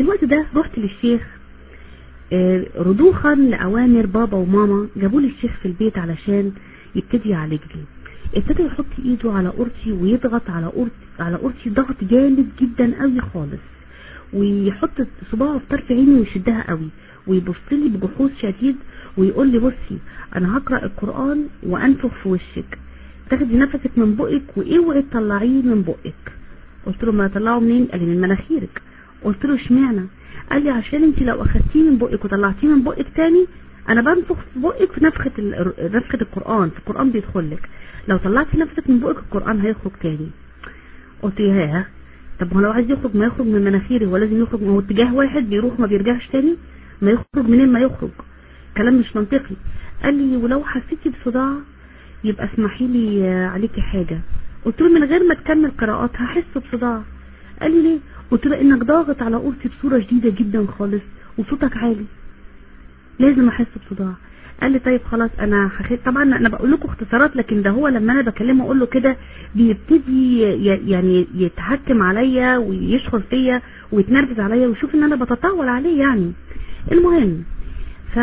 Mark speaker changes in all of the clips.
Speaker 1: في الوقت ده رحت للشيخ آه، رضوخا لأوامر بابا وماما جابوا لي الشيخ في البيت علشان يبتدي يعالجني ابتدى يحط ايده على قرطي ويضغط على قرطي على قرطي ضغط جامد جدا قوي خالص ويحط صباعه في طرف عيني ويشدها قوي ويبص لي بجحوظ شديد ويقول لي بصي انا هقرا القران وانفخ في وشك تاخدي نفسك من بقك واوعي تطلعيه من بقك قلت له ما اطلعه منين قال لي من مناخيرك قلت له اشمعنى قال لي عشان انت لو اخدتيه من بقك وطلعتيه من بقك تاني انا بنفخ في بقك في نفخه ال- نفخه القران في القران بيدخل لك لو طلعتي نفسك من بقك القران هيخرج تاني قلت ياه طب ما هو لو عايز يخرج ما يخرج من مناخيري هو لازم يخرج ما هو اتجاه واحد بيروح ما بيرجعش تاني ما يخرج منين ما يخرج كلام مش منطقي قال لي ولو حسيتي بصداع يبقى اسمحي لي آه، عليكي حاجة قلت له من غير ما تكمل قراءات هحس بصداع قال لي ليه قلت له انك ضاغط على قرصي بصورة شديدة جدا خالص وصوتك عالي لازم احس بصداع قال لي طيب خلاص انا هخ... طبعا انا بقول لكم اختصارات لكن ده هو لما انا بكلمه اقول له كده بيبتدي ي... يعني يتحكم عليا ويشخص فيا ويتنرفز عليا ويشوف ان انا بتطاول عليه يعني المهم ف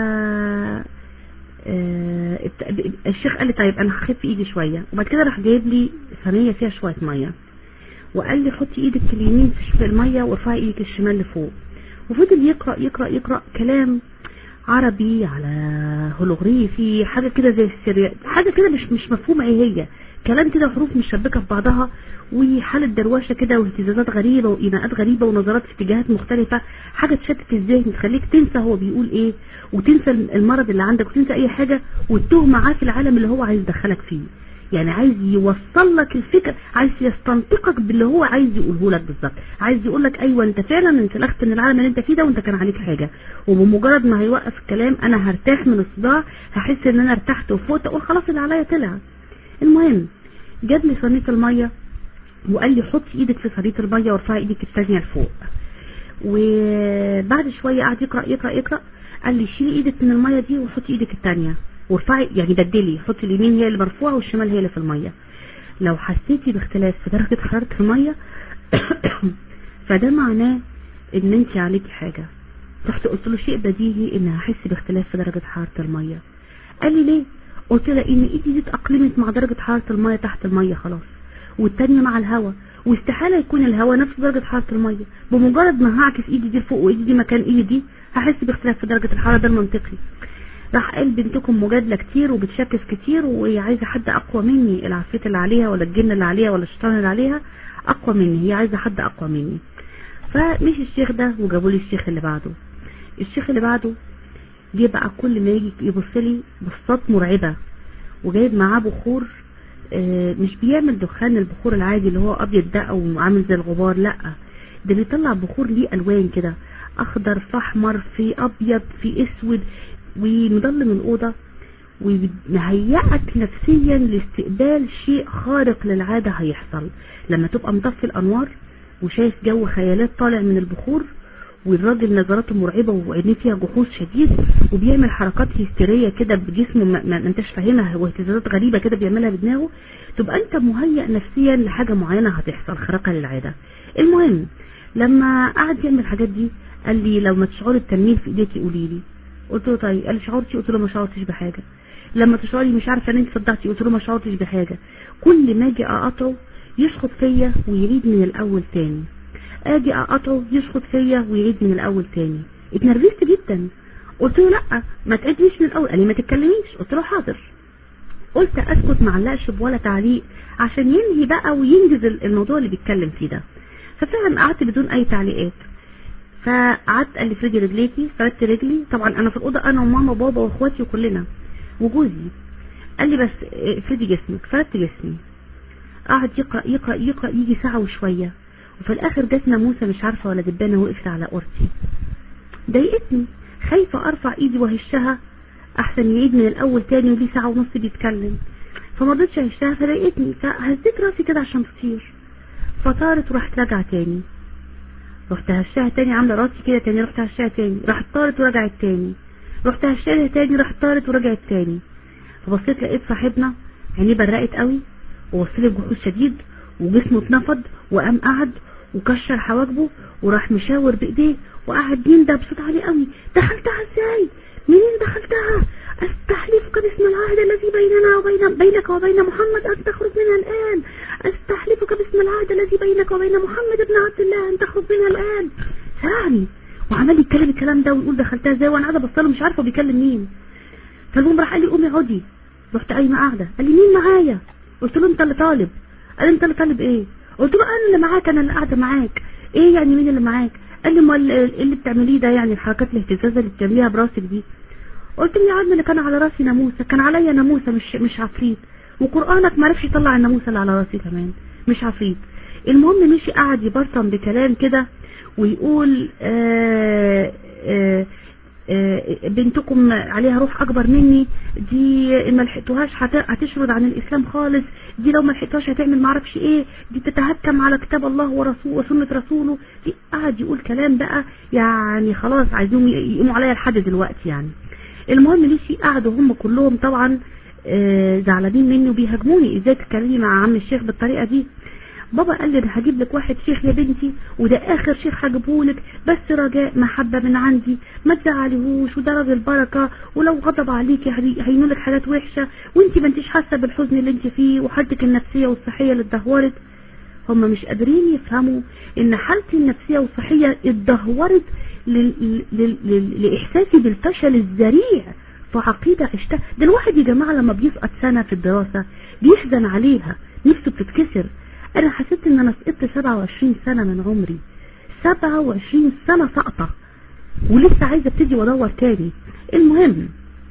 Speaker 1: آه، ابت- الشيخ قال لي طيب انا هخف ايدي شويه وبعد كده راح جايب لي صينيه فيها شويه ميه وقال لي حطي ايدك اليمين في في الميه وارفعي ايدك الشمال لفوق وفضل يقرا يقرا يقرا كلام عربي على هولوغريفي حاجه كده زي السريع حاجه كده مش مش مفهومه ايه هي كلام كده حروف مشبكه في بعضها وحاله دروشه كده واهتزازات غريبه وايماءات غريبه ونظرات في اتجاهات مختلفه حاجه تشتت الذهن تخليك تنسى هو بيقول ايه وتنسى المرض اللي عندك وتنسى اي حاجه وتتوه معاه في العالم اللي هو عايز يدخلك فيه يعني عايز يوصل لك الفكر عايز يستنطقك باللي هو عايز يقوله لك بالظبط عايز يقول لك ايوه انت فعلا انسلخت من العالم اللي انت فيه ده وانت كان عليك حاجه وبمجرد ما هيوقف الكلام انا هرتاح من الصداع هحس ان انا ارتحت وفوت اقول خلاص اللي عليا طلع المهم جاب لي صينيه الميه وقال لي حطي ايدك في صينيه الميه وارفعي ايدك الثانيه لفوق وبعد شويه قعد يقرا يقرا يقرا قال لي شيلي ايدك من الميه دي وحطي ايدك الثانيه وارفعي يعني بدلي حطي اليمين هي اللي مرفوعه والشمال هي اللي في الميه لو حسيتي باختلاف في درجه حراره الميه فده معناه ان انت عليكي حاجه رحت قلت له شيء بديهي ان هحس باختلاف في درجه حراره الميه قال لي ليه قلت له ان ايدي دي اتاقلمت مع درجه حراره الميه تحت الميه خلاص والتانية مع الهواء واستحالة يكون الهواء نفس درجة حرارة المية بمجرد ما هعكس ايدي دي لفوق وايدي دي مكان ايدي دي هحس باختلاف في درجة الحرارة ده المنطقي راح قال بنتكم مجادلة كتير وبتشكس كتير وهي عايزة حد اقوى مني العفريت اللي عليها ولا الجن اللي عليها ولا الشيطان اللي عليها اقوى مني هي عايزة حد اقوى مني فمشي الشيخ ده وجابوا لي الشيخ اللي بعده الشيخ اللي بعده جه بقى كل ما يجي يبص لي بصات مرعبة وجايب معاه بخور آه، مش بيعمل دخان البخور العادي اللي هو ابيض ده او عامل زي الغبار لا ده بيطلع بخور ليه الوان كده اخضر في احمر في ابيض في اسود ومضلم الاوضه ومهيئك نفسيا لاستقبال شيء خارق للعاده هيحصل لما تبقى مطفي الانوار وشايف جو خيالات طالع من البخور والراجل نظراته مرعبة وعينيه فيها جحوظ شديد وبيعمل حركات هستيرية كده بجسمه ما, ما انتش فاهمها واهتزازات غريبة كده بيعملها بدماغه تبقى انت مهيئ نفسيا لحاجة معينة هتحصل خارقة للعادة المهم لما قعد يعمل الحاجات دي قال لي لو ما تشعري بتنميل في ايديكي قولي لي قلت له طيب قال لي شعرتي قلت له ما شعرتش بحاجة لما تشعري مش عارفه ان انت صدعتي قلت له ما شعرتش بحاجة كل ما اجي اقطعه يشخط فيا ويعيد من الاول تاني اجي اقطعه يشخط فيا ويعيد من الاول تاني اتنرفزت جدا قلت له لا ما تعيدنيش من الاول قال لي ما تتكلميش قلت له حاضر قلت اسكت ما علقش بولا تعليق عشان ينهي بقى وينجز الموضوع اللي بيتكلم فيه ده ففعلا قعدت بدون اي تعليقات فقعدت قال لي افردي رجليكي فردت رجلي طبعا انا في الاوضه انا وماما وبابا واخواتي وكلنا وجوزي قال لي بس افردي جسمك فردت جسمي قعد يقرا يقرا يقرا يجي ساعه وشويه وفي الاخر جت ناموسه مش عارفه ولا دبانه وقفت على قرتي ضايقتني خايفه ارفع ايدي وهشها احسن يعيد من الاول تاني وليه ساعه ونص بيتكلم فما رضيتش اهشها فضايقتني فهزيت راسي كده عشان تطير فطارت وراحت راجعه تاني رحت هشها تاني عامله راسي كده تاني رحت هشها تاني راحت طارت ورجعت تاني رحت هشها تاني راحت طارت ورجعت تاني فبصيت لقيت صاحبنا عينيه برقت قوي وبص لي بجحوظ شديد وجسمه اتنفض وقام قعد وكشر حواجبه وراح مشاور بايديه وقعد يندى بصوت عالي قوي دخلتها ازاي منين دخلتها استحلفك باسم العهد الذي بيننا وبين بينك وبين محمد ان تخرج منها الان استحلفك باسم العهد الذي بينك وبين محمد بن عبد الله ان تخرج منها الان سرعني وعمال يتكلم الكلام ده ويقول دخلتها ازاي وانا قاعده بصله مش عارفه بيكلم مين فالمهم راح قال لي قومي اقعدي رحت قايمه قاعده قال لي مين معايا قلت له انت اللي طالب قال لي انت اللي طالب ايه قلت له انا اللي معاك انا اللي قاعده معاك ايه يعني مين اللي معاك قال لي امال ايه اللي بتعمليه ده يعني الحركات الاهتزازه اللي بتعمليها براسك دي قلت له يا عم اللي كان على راسي ناموسه كان عليا ناموسه مش مش عفريت وقرانك ما عرفش يطلع الناموسه اللي على راسي كمان مش عفريت المهم مشي قعد يبرطم بكلام كده ويقول آآ آآ آآ بنتكم عليها روح اكبر مني دي ما لحقتوهاش هتشرد عن الاسلام خالص دي لو ما لحقتوهاش هتعمل ما اعرفش ايه دي تتهكم على كتاب الله ورسوله وسنه رسوله دي قعد يقول كلام بقى يعني خلاص عايزين يقوموا عليا لحد دلوقتي يعني المهم ليشي قعدوا هم كلهم طبعا زعلانين مني وبيهاجموني ازاي تتكلمي مع عم الشيخ بالطريقه دي بابا قال لي انا هجيب لك واحد شيخ يا بنتي وده اخر شيخ هجيبهولك بس رجاء محبه من عندي ما تزعليهوش وده راجل بركه ولو غضب عليكي هينول لك حاجات وحشه وانت ما انتش حاسه بالحزن اللي انت فيه وحالتك النفسيه والصحيه اللي اتدهورت هم مش قادرين يفهموا ان حالتي النفسيه والصحيه اتدهورت لاحساسي بالفشل الذريع في عقيده عشتها ده الواحد يا جماعه لما بيسقط سنه في الدراسه بيحزن عليها نفسه بتتكسر انا حسيت ان انا سقطت 27 سنة من عمري 27 سنة سقطة ولسه عايزة ابتدي وادور تاني المهم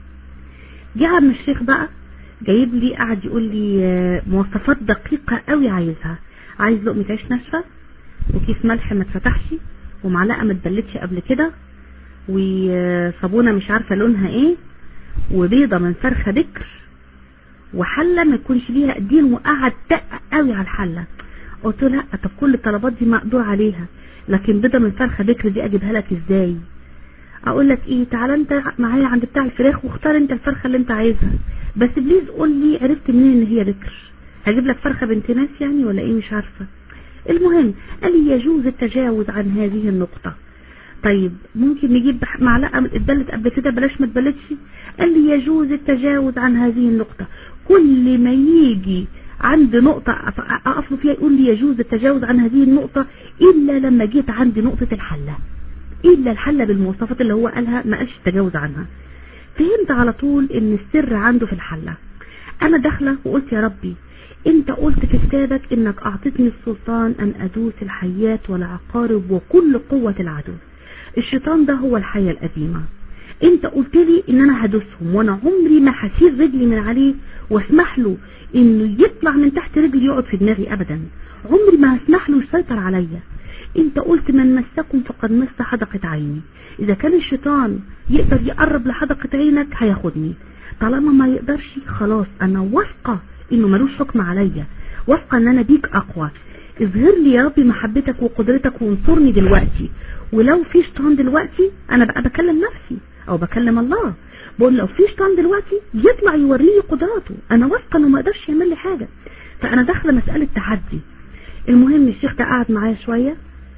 Speaker 1: جه عم الشيخ بقى جايب لي قعد يقول لي مواصفات دقيقة قوي عايزها عايز لقمة عيش ناشفة وكيس ملح ما اتفتحش ومعلقة ما اتبلتش قبل كده وصابونة مش عارفة لونها ايه وبيضة من فرخة بكر وحلة ما يكونش ليها ايدين وقعد دقق قوي على الحلة قلت له لا طب كل الطلبات دي مقدور عليها لكن بيضة من فرخة بكر دي اجيبها لك ازاي اقول لك ايه تعالى انت معايا عند بتاع الفراخ واختار انت الفرخة اللي انت عايزها بس بليز قول لي عرفت منين ان هي بكر هجيب لك فرخة بنت ناس يعني ولا ايه مش عارفة المهم قال لي يجوز التجاوز عن هذه النقطة طيب ممكن نجيب معلقة اتبلت قبل كده بلاش ما اتبلتش قال لي يجوز التجاوز عن هذه النقطة كل ما يجي عند نقطة أقف فيها يقول لي يجوز التجاوز عن هذه النقطة إلا لما جيت عند نقطة الحلة إلا الحلة بالمواصفات اللي هو قالها ما قالش التجاوز عنها فهمت على طول إن السر عنده في الحلة أنا داخلة وقلت يا ربي انت قلت في كتابك انك اعطتني السلطان ان ادوس الحيات والعقارب وكل قوة العدو الشيطان ده هو الحية القديمة انت قلت لي ان انا هدوسهم وانا عمري ما هسيب رجلي من عليه واسمح له انه يطلع من تحت رجلي يقعد في دماغي ابدا عمري ما هسمح له يسيطر عليا انت قلت من مسكم فقد مس حدقة عيني اذا كان الشيطان يقدر يقرب لحدقة عينك هياخدني طالما ما يقدرش خلاص انا واثقة انه ملوش حكم عليا واثقة ان انا بيك اقوى اظهر لي يا ربي محبتك وقدرتك وانصرني دلوقتي ولو في شيطان دلوقتي انا بقى بكلم نفسي او بكلم الله بقول لو في شيطان دلوقتي يطلع يوريني قدراته انا واثقه انه ما يقدرش يعمل لي حاجه فانا داخله مساله تحدي المهم الشيخ ده قعد معايا شويه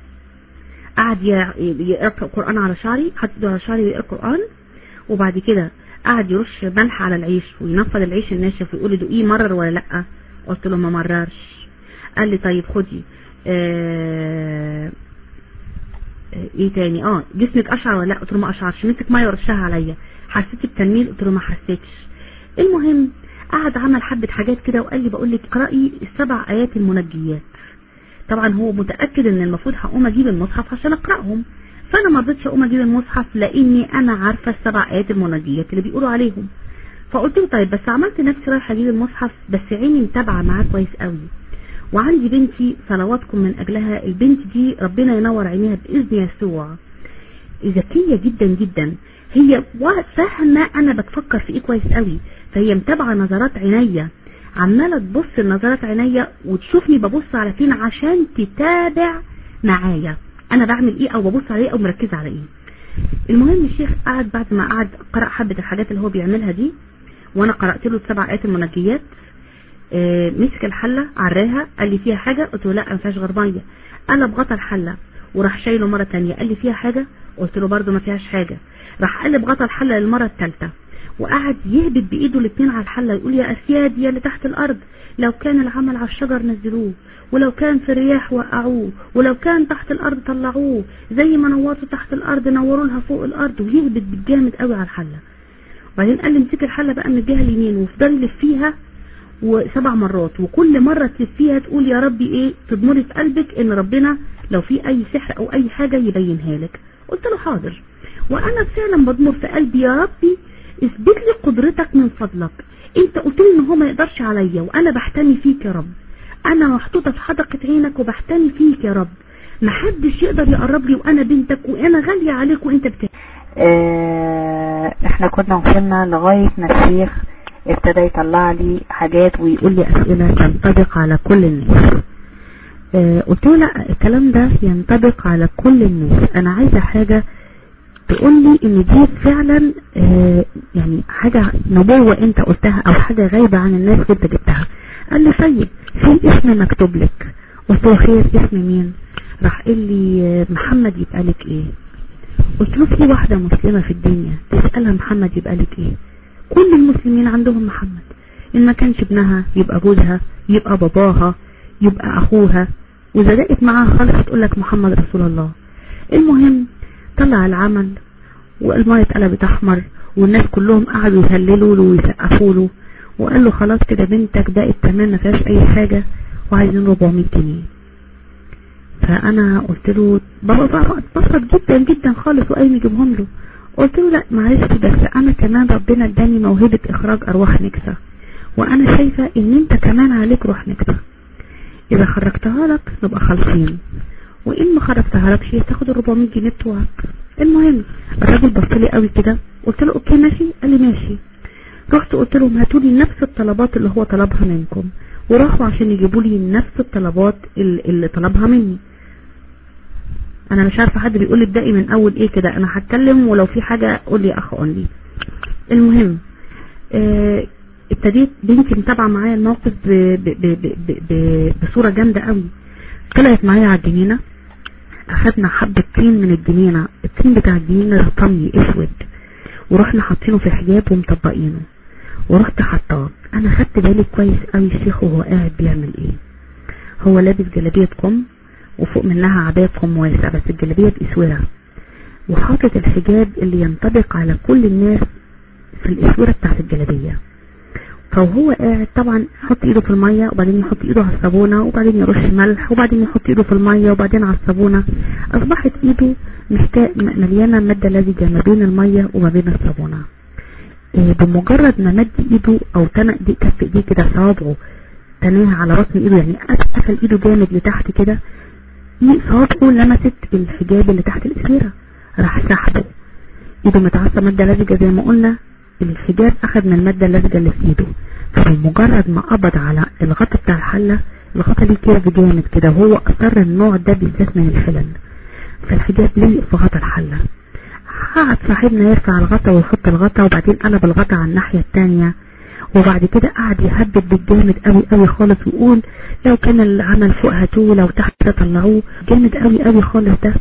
Speaker 1: قعد يقرا القران على شعري حط ايده على شعري ويقرا القران وبعد كده قعد يرش ملح على العيش وينفض العيش الناشف ويقول لي دوقيه مرر ولا لا قلت له ما مررش قال لي طيب خدي آه ايه تاني اه جسمك اشعر ولا لا قلت له ما اشعرش مسك ميه ورشها عليا حسيتي بتنميل قلت له ما حسيتش المهم قعد عمل حبه حاجات كده وقال لي بقول لك اقراي السبع ايات المنجيات طبعا هو متاكد ان المفروض هقوم اجيب المصحف عشان اقراهم فانا ما رضيتش اقوم اجيب المصحف لاني انا عارفه السبع ايات المنجيات اللي بيقولوا عليهم فقلت له طيب بس عملت نفسي رايحه اجيب المصحف بس عيني متابعه معاه كويس قوي وعندي بنتي صلواتكم من أجلها البنت دي ربنا ينور عينيها بإذن يسوع ذكية جدا جدا هي فاهمة أنا بتفكر في إيه كويس قوي فهي متابعة نظرات عينيا عمالة تبص لنظرات عينيا وتشوفني ببص على فين عشان تتابع معايا أنا بعمل إيه أو ببص على إيه أو مركزة على إيه المهم الشيخ قعد بعد ما قعد قرأ حبة الحاجات اللي هو بيعملها دي وأنا قرأت له السبع آيات المنجيات آه، مسك الحله عراها قال لي فيها حاجه قلت له لا ما فيهاش غير ميه قلب غطا الحله وراح شايله مره تانية قال لي فيها حاجه قلت له برده ما فيهاش حاجه راح قلب غطا الحله للمره الثالثه وقعد يهبط بايده الاثنين على الحله يقول يا اسياد يا اللي تحت الارض لو كان العمل على الشجر نزلوه ولو كان في الرياح وقعوه ولو كان تحت الارض طلعوه زي ما نوروا تحت الارض نوروا لها فوق الارض ويهبط بالجامد قوي على الحله وبعدين قال لي امسك الحله بقى من الجهه اليمين وافضلي لفيها وسبع مرات وكل مرة تلفيها تقول يا ربي ايه تضمري في قلبك ان ربنا لو في اي سحر او اي حاجة يبينها لك قلت له حاضر وانا فعلا بضمر في قلبي يا ربي اثبت لي قدرتك من فضلك انت قلت لي ان هو ما يقدرش عليا وانا بحتمي فيك يا رب انا محطوطة في حدقة عينك وبحتمي فيك يا رب محدش يقدر يقرب لي وانا بنتك وانا غالية عليك وانت بتاعي
Speaker 2: اه احنا كنا وصلنا لغاية ما الشيخ ابتدى يطلع لي حاجات ويقول
Speaker 1: يقول لي أسئلة تنطبق على كل الناس آه قلت له لا الكلام ده ينطبق على كل الناس أنا عايزة حاجة تقول لي إن دي فعلا آه يعني حاجة نبوة أنت قلتها أو حاجة غايبة عن الناس وأنت جبتها قال لي طيب في اسم مكتوب لك قلت له خير اسم مين راح قال لي آه، محمد يبقى لك ايه قلت له في واحدة مسلمة في الدنيا تسألها محمد يبقى لك ايه كل المسلمين عندهم محمد ان ما كانش ابنها يبقى جوزها يبقى باباها يبقى اخوها واذا دقت معاها خالص تقول لك محمد رسول الله المهم طلع العمل والمية اتقلبت احمر والناس كلهم قعدوا يهللوا له ويسقفوا له وقال له خلاص كده بنتك بقت تمام ما فيهاش اي حاجة وعايزين 400 جنيه فانا قلت له بابا اتبسط جدا جدا خالص وقايم يجيبهم له قلت له لا معلش بس انا كمان ربنا اداني موهبة اخراج ارواح نكسة وانا شايفة ان انت كمان عليك روح نكسة اذا خرجتها لك نبقى خالصين وان ما خرجتها لكش تاخد ال 400 جنيه بتوعك المهم الراجل بص لي قوي كده قلت له اوكي ماشي قال لي ماشي رحت قلت لهم هاتوا لي نفس الطلبات اللي هو طلبها منكم وراحوا عشان يجيبوا لي نفس الطلبات اللي اللي طلبها مني انا مش عارفه حد بيقول لي ابدأي من اول ايه كده انا هتكلم ولو في حاجه قول لي يا اخ قول لي المهم آه، ابتديت بنتي متابعه معايا الموقف ب- ب- ب- ب- ب- ب- بصوره جامده قوي طلعت معايا على الجنينه اخدنا حبه طين من الجنينه الطين بتاع الجنينه ده طمي اسود ورحنا حاطينه في حجاب ومطبقينه ورحت حطاه انا خدت بالي كويس قوي الشيخ وهو قاعد بيعمل ايه هو لابس جلابيه كم وفوق منها عباية كم واسع بس الجلابيه باسوره وحاطط الحجاب اللي ينطبق على كل الناس في الاسوره بتاعت الجلابيه فهو قاعد طبعا يحط ايده في المية وبعدين يحط ايده على الصابونة وبعدين يرش ملح وبعدين يحط ايده في المية وبعدين على الصابونة اصبحت ايده محتاج مليانة مادة لزجة ما بين المية وما بين الصابونة إيه بمجرد ما مد ايده او تنق دي كف ايديه كده صوابعه تناها على بطن ايده يعني قفل ايده جامد لتحت كده إيه صوابعه لمست الحجاب اللي تحت الاسيرة راح سحبه ايده متعصى مادة لزجة زي ما قلنا الحجاب اخد من المادة اللزجة اللي في ايده فبمجرد ما قبض على الغطا بتاع الحلة الغطا ليه كيرف جامد كده وهو اثر النوع ده بالذات من الحلل فالحجاب ليه في غطا الحلة قعد صاحبنا يرفع الغطا ويحط الغطا وبعدين قلب الغطا على الناحية التانية وبعد كده قعد يهبد بالجامد قوي قوي خالص ويقول لو كان العمل فوق هاتوه لو تحت طلعوه جامد قوي قوي خالص ده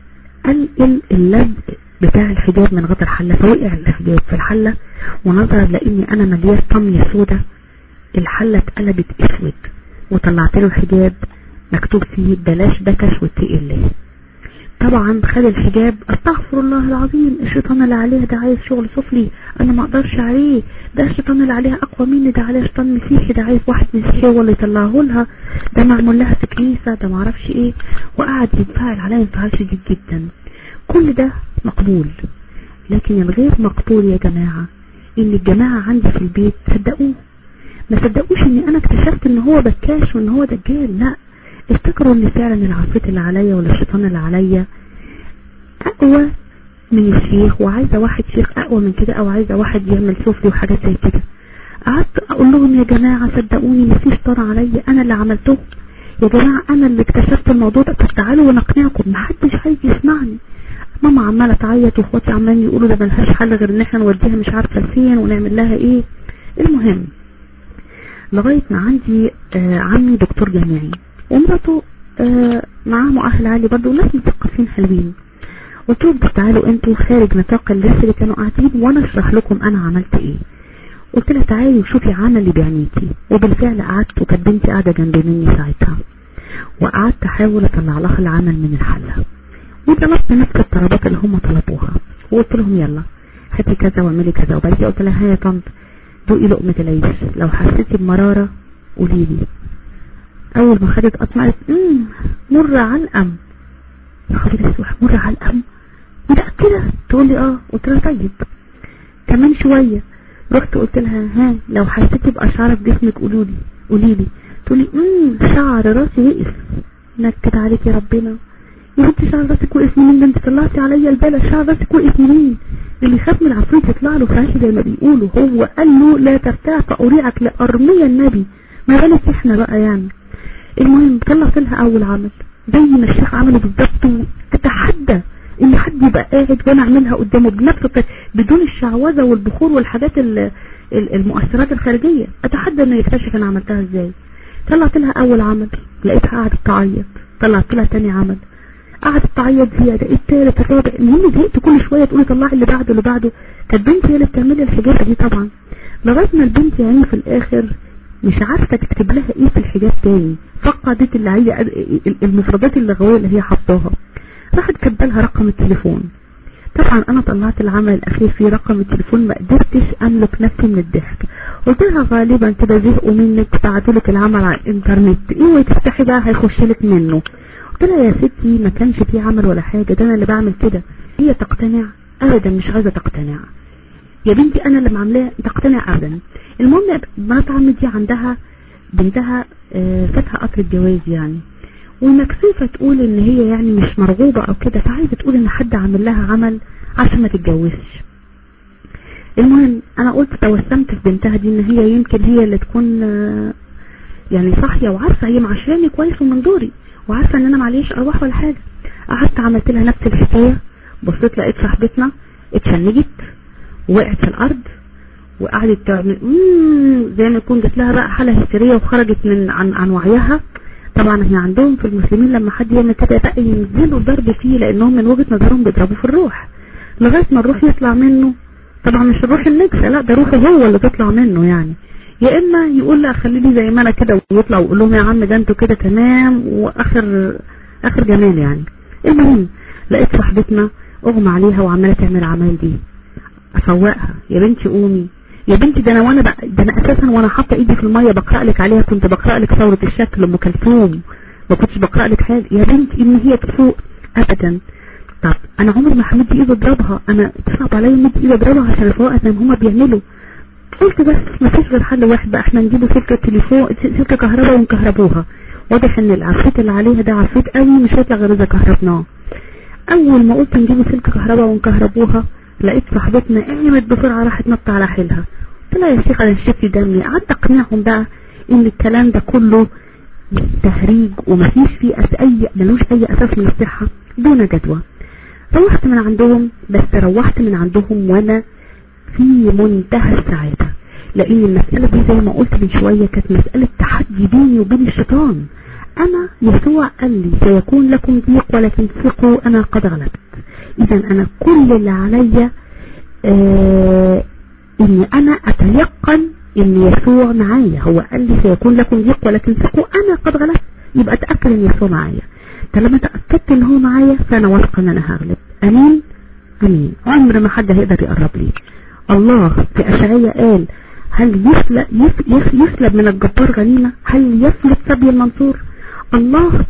Speaker 1: قلقل اللزق بتاع الحجاب من غطا الحلة فوقع الحجاب في الحلة ونظرا لاني انا مليان طمية سودة الحلة اتقلبت اسود وطلعت له الحجاب مكتوب فيه بلاش بكش واتقي الله طبعا خد الحجاب استغفر الله العظيم الشيطان اللي عليها ده عايز شغل سفلي انا ما اقدرش عليه ده الشيطان اللي عليها اقوى مني ده عليه شيطان مسيحي ده عايز واحد مسيحي هو اللي يطلعه لها ده معمول لها في كنيسه ده ما اعرفش ايه وقعد ينفعل عليها انفعال شديد جدا كل ده مقبول لكن الغير مقبول يا جماعة ان الجماعة عندي في البيت صدقوه ما صدقوش ان انا اكتشفت ان هو بكاش وان هو دجال لا افتكروا ان فعلا العفريت اللي عليا ولا الشيطان اللي عليا اقوى من الشيخ وعايزة واحد شيخ اقوى من كده او عايزة واحد يعمل سفلي وحاجات زي كده قعدت اقول لهم يا جماعة صدقوني ما فيش طار عليا انا اللي عملته يا جماعة انا اللي اكتشفت الموضوع ده طب تعالوا ونقنعكم محدش عايز يسمعني ماما عمالة تعيط واخواتي عمالين يقولوا ده ملهاش حل غير ان احنا نوديها مش عارفة فين ونعمل لها ايه المهم لغاية ما عندي آه عمي دكتور جامعي ومراته آه معاه مؤهل عالي برضه وناس مثقفين حلوين قلت لهم تعالوا انتوا خارج نطاق اللبس اللي كانوا قاعدين وانا اشرح لكم انا عملت ايه قلت لها تعالي وشوفي عملي بعينيكي وبالفعل قعدت وكانت بنتي قاعده جنب مني ساعتها وقعدت احاول اطلع لها العمل من الحله وطلبت نفس الطلبات اللي هم طلبوها وقلت لهم يلا هاتي كذا واعملي كذا وبعد كده قلت لها يا طنط دوقي لقمه العيش لو حسيتي بمراره قولي لي اول ما خدت قطمه قالت امم مر علقم يا خبر اسود مر علقم متاكده تقول لي اه قلت لها طيب كمان شويه رحت قلت لها ها لو حسيتي باشعار في جسمك قولوا لي قولي لي تقولي امم شعر راسي وقف نكد عليك يا ربنا يا بنتي شعر راسك وقف منين ده انت طلعتي عليا البلا شعر راسك وقف منين اللي خاف من العفريت يطلع له فاشي زي ما بيقولوا هو قال له لا ترتاع فأريعك لأرمية النبي ما بالك احنا بقى يعني المهم طلعت لها اول عمل زي ما الشيخ عمله بالظبط اتحدى ان حد يبقى قاعد وانا اعملها قدامه بنفس الطريقه بدون الشعوذه والبخور والحاجات المؤثرات الخارجيه اتحدى انه يكتشف انا عملتها ازاي طلعت لها اول عمل لقيتها قاعده تعيط طلعت لها تاني عمل قعدت تعيط زياده التالت الرابع المهم زهقت كل شويه تقولي طلعي اللي بعده اللي بعده كانت بنتي هي اللي بتعمل لي الحجاب دي طبعا لغايه ما البنت يعني في الاخر مش عارفه تكتب لها ايه في الحجاب تاني فقدت اللي هي المفردات اللغويه اللي هي حافظاها راحت كاتبه لها رقم التليفون طبعا انا طلعت العمل الاخير في رقم التليفون ما قدرتش املك نفسي من الضحك قلت لها غالبا كده زهقوا منك بعتوا لك العمل على الانترنت ايه تفتحي بقى هيخش لك منه قلت لها يا ستي ما كانش في عمل ولا حاجه ده انا اللي بعمل كده هي تقتنع ابدا مش عايزه تقتنع يا بنتي انا اللي عاملاه تقتنع ابدا المهم مرات عمي دي عندها بنتها فاتها قطر الجواز يعني ومكسوفة تقول ان هي يعني مش مرغوبة او كده فعايزة تقول ان حد عامل لها عمل عشان ما تتجوزش المهم انا قلت توسمت في بنتها دي ان هي يمكن هي اللي تكون يعني صاحية وعارفة هي معشراني كويس ومن دوري وعارفة ان انا معليش ارواح ولا حاجة قعدت عملت لها نفس الحكاية بصيت لقيت صاحبتنا اتشنجت وقعت في الارض وقعدت تعمل زي ما يكون جات لها بقى حالة هستيرية وخرجت من عن عن وعيها طبعا هي عندهم في المسلمين لما حد يعمل كده بقى ينزلوا ضرب فيه لانهم من وجهة نظرهم بيضربوا في الروح لغاية ما الروح يطلع منه طبعا مش الروح النجسة لا ده روحه هو اللي تطلع منه يعني يا اما يقول لا خليني زي ما انا كده ويطلع ويقول لهم يا عم ده انتوا كده تمام واخر اخر جمال يعني المهم لقيت صاحبتنا اغمى عليها وعماله تعمل عمال دي افوقها يا بنتي قومي يا بنتي ده انا وانا بق... ده انا اساسا وانا حاطه ايدي في الميه بقرا لك عليها كنت بقرا لك ثوره الشكل ام كلثوم ما كنتش بقرا لك حاجه يا بنتي ان هي تفوق ابدا طب انا عمري ما همد ايدي اضربها انا تصعب عليا مد ايدي اضربها عشان افوقها زي ما هما بيعملوا قلت بس ما فيش غير حل واحد بقى احنا نجيبوا سلك تليفون سلك كهرباء ونكهربوها واضح ان العفريت اللي عليها ده عفريت قوي مش هيطلع غير اذا كهربناه اول ما قلت نجيبوا سلك كهرباء ونكهربوها لقيت صاحبتنا قامت بسرعه راحت نط على حيلها قلت لها يا شيخ انا شفت دمي قعدت اقنعهم بقى ان الكلام ده كله تهريج ومفيش فيه اي ملوش اي اساس من الصحه دون جدوى روحت من عندهم بس روحت من عندهم وانا في منتهى السعاده لان المساله دي زي ما قلت من شويه كانت مساله تحدي بيني وبين الشيطان انا يسوع قال لي سيكون لكم ضيق ولكن ثقوا انا قد غلبت اذا انا كل اللي عليا آه اني انا اتيقن ان يسوع معايا هو قال لي سيكون لكم ضيق ولكن ثقوا انا قد غلبت يبقى اتاكد ان يسوع معايا طالما تاكدت ان هو معايا فانا واثقه ان انا هغلب امين امين عمر ما حد هيقدر يقرب لي الله في اشعياء قال هل يسلب, يسلب, يسلب من الجبار غنيمه هل يسلب سبي المنصور الله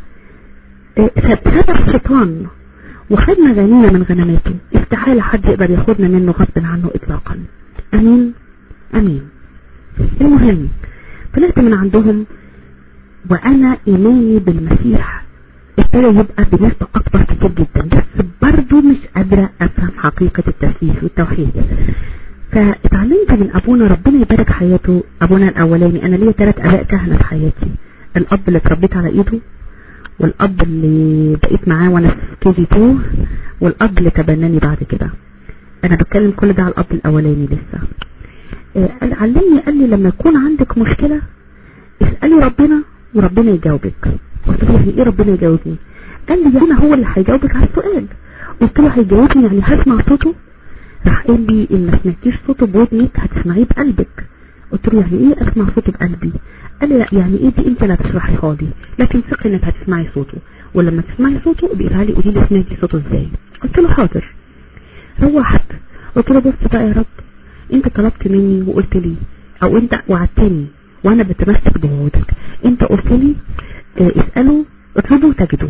Speaker 1: سبب الشيطان وخدنا غنيمه من غنماته استحاله حد يقدر ياخدنا منه غصب عنه اطلاقا امين امين المهم طلعت من عندهم وانا ايماني بالمسيح ابتدى يبقى بنسبة اكبر كتير جدا بس برضو مش قادرة افهم حقيقة التسليف والتوحيد فاتعلمت من ابونا ربنا يبارك حياته ابونا الاولاني انا ليا ثلاث اباء كهنة في حياتي الاب اللي اتربيت على ايده والاب اللي بقيت معاه وانا في كي جي 2 والاب اللي تبناني بعد كده انا بتكلم كل ده على الاب الاولاني لسه آه علمني قال لي لما يكون عندك مشكلة اسألي ربنا وربنا يجاوبك قلت له يعني ايه ربنا يجاوبني قال لي يعني هو اللي هيجاوبك على السؤال قلت له هيجاوبني يعني هسمع صوته راح قال لي ان ما سمعتيش صوته بودنك هتسمعيه بقلبك قلت له يعني ايه اسمع صوته بقلبي قال لي لا يعني ايه دي انت لا تشرحيها لي لكن ثقي انك هتسمعي صوته ولما تسمعي صوته بيقولها لي قولي لي سمعتي صوته ازاي قلت له حاضر روحت قلت له بص بقى يا رب انت طلبت مني وقلت لي او انت وعدتني وانا بتمسك بوعودك انت قلت لي اه اسألوا اطلبوا تجدوا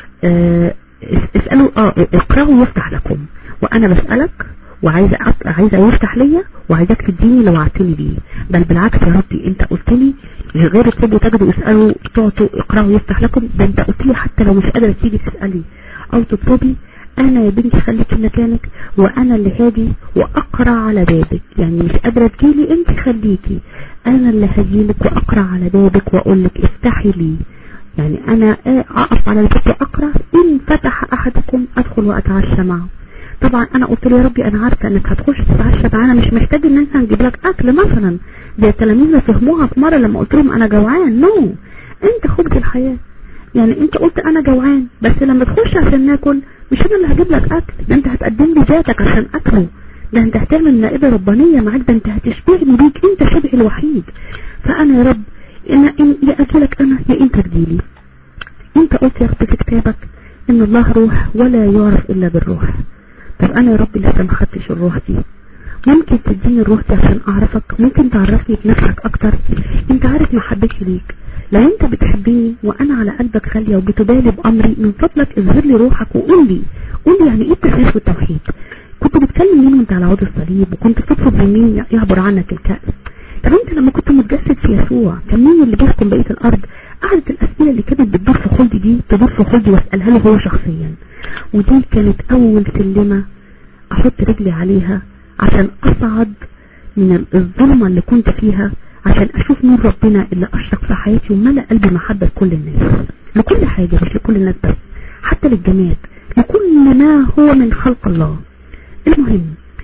Speaker 1: اه اسألوا اه اقرأوا يفتح لكم وانا بسألك وعايزه عايزه يفتح ليا وعايزاك تديني اللي وعدتني بيه بل بالعكس يا ربي انت قلت لي غير اطلبوا تجدوا اسالوا تعطوا اقراوا يفتح لكم ده انت قلت لي حتى لو مش قادره تيجي تسالي او تطلبي انا يا بنتي خليكي مكانك وانا اللي هاجي واقرا على بابك يعني مش قادره تجيلي انت خليكي انا اللي هجيلك واقرا على بابك واقول لك افتحي لي يعني انا اقف على الباب واقرا ان فتح احدكم ادخل واتعشى معه طبعا انا قلت له يا ربي انا عارفه انك هتخش تتعشى معانا مش محتاج ان انت نجيب لك اكل مثلا زي التلاميذ فهموها في مره لما قلت لهم انا جوعان نو no. انت خبز الحياه يعني انت قلت انا جوعان بس لما تخش عشان ناكل مش انا اللي هجيب لك اكل ده انت هتقدم لي ذاتك عشان اكله ده انت هتعمل نائبه ربانيه معاك ده انت هتشبعني بيك انت شبعي الوحيد فانا يا رب إن إن يا اجيلك انا يا انت تجيلي انت قلت يا رب في كتابك ان الله روح ولا يعرف الا بالروح طب انا يا رب لسه ما خدتش الروح دي ممكن تديني الروح دي عشان اعرفك ممكن تعرفني بنفسك اكتر انت عارف محبتي ليك لو انت بتحبني وانا على قلبك خالية وبتبالي بامري من فضلك اظهر لي روحك وقول لي قول لي يعني ايه التخليص والتوحيد كنت بتكلم مين وانت على عود الصليب وكنت بتطلب من مين يعبر عنك الكأس طب انت لما كنت متجسد في يسوع كان مين اللي بيحكم بقية الارض قعدت الاسئلة اللي كانت بتدور في خلدي دي تدور في خلدي واسألها له هو شخصيا ودي كانت اول سلمة احط رجلي عليها عشان اصعد من الظلمة اللي كنت فيها عشان اشوف نور ربنا اللي اشرق في حياتي وملأ قلبي محبة لكل الناس لكل حاجة مش لكل الناس بس حتى للجماد لكل ما هو من خلق الله المهم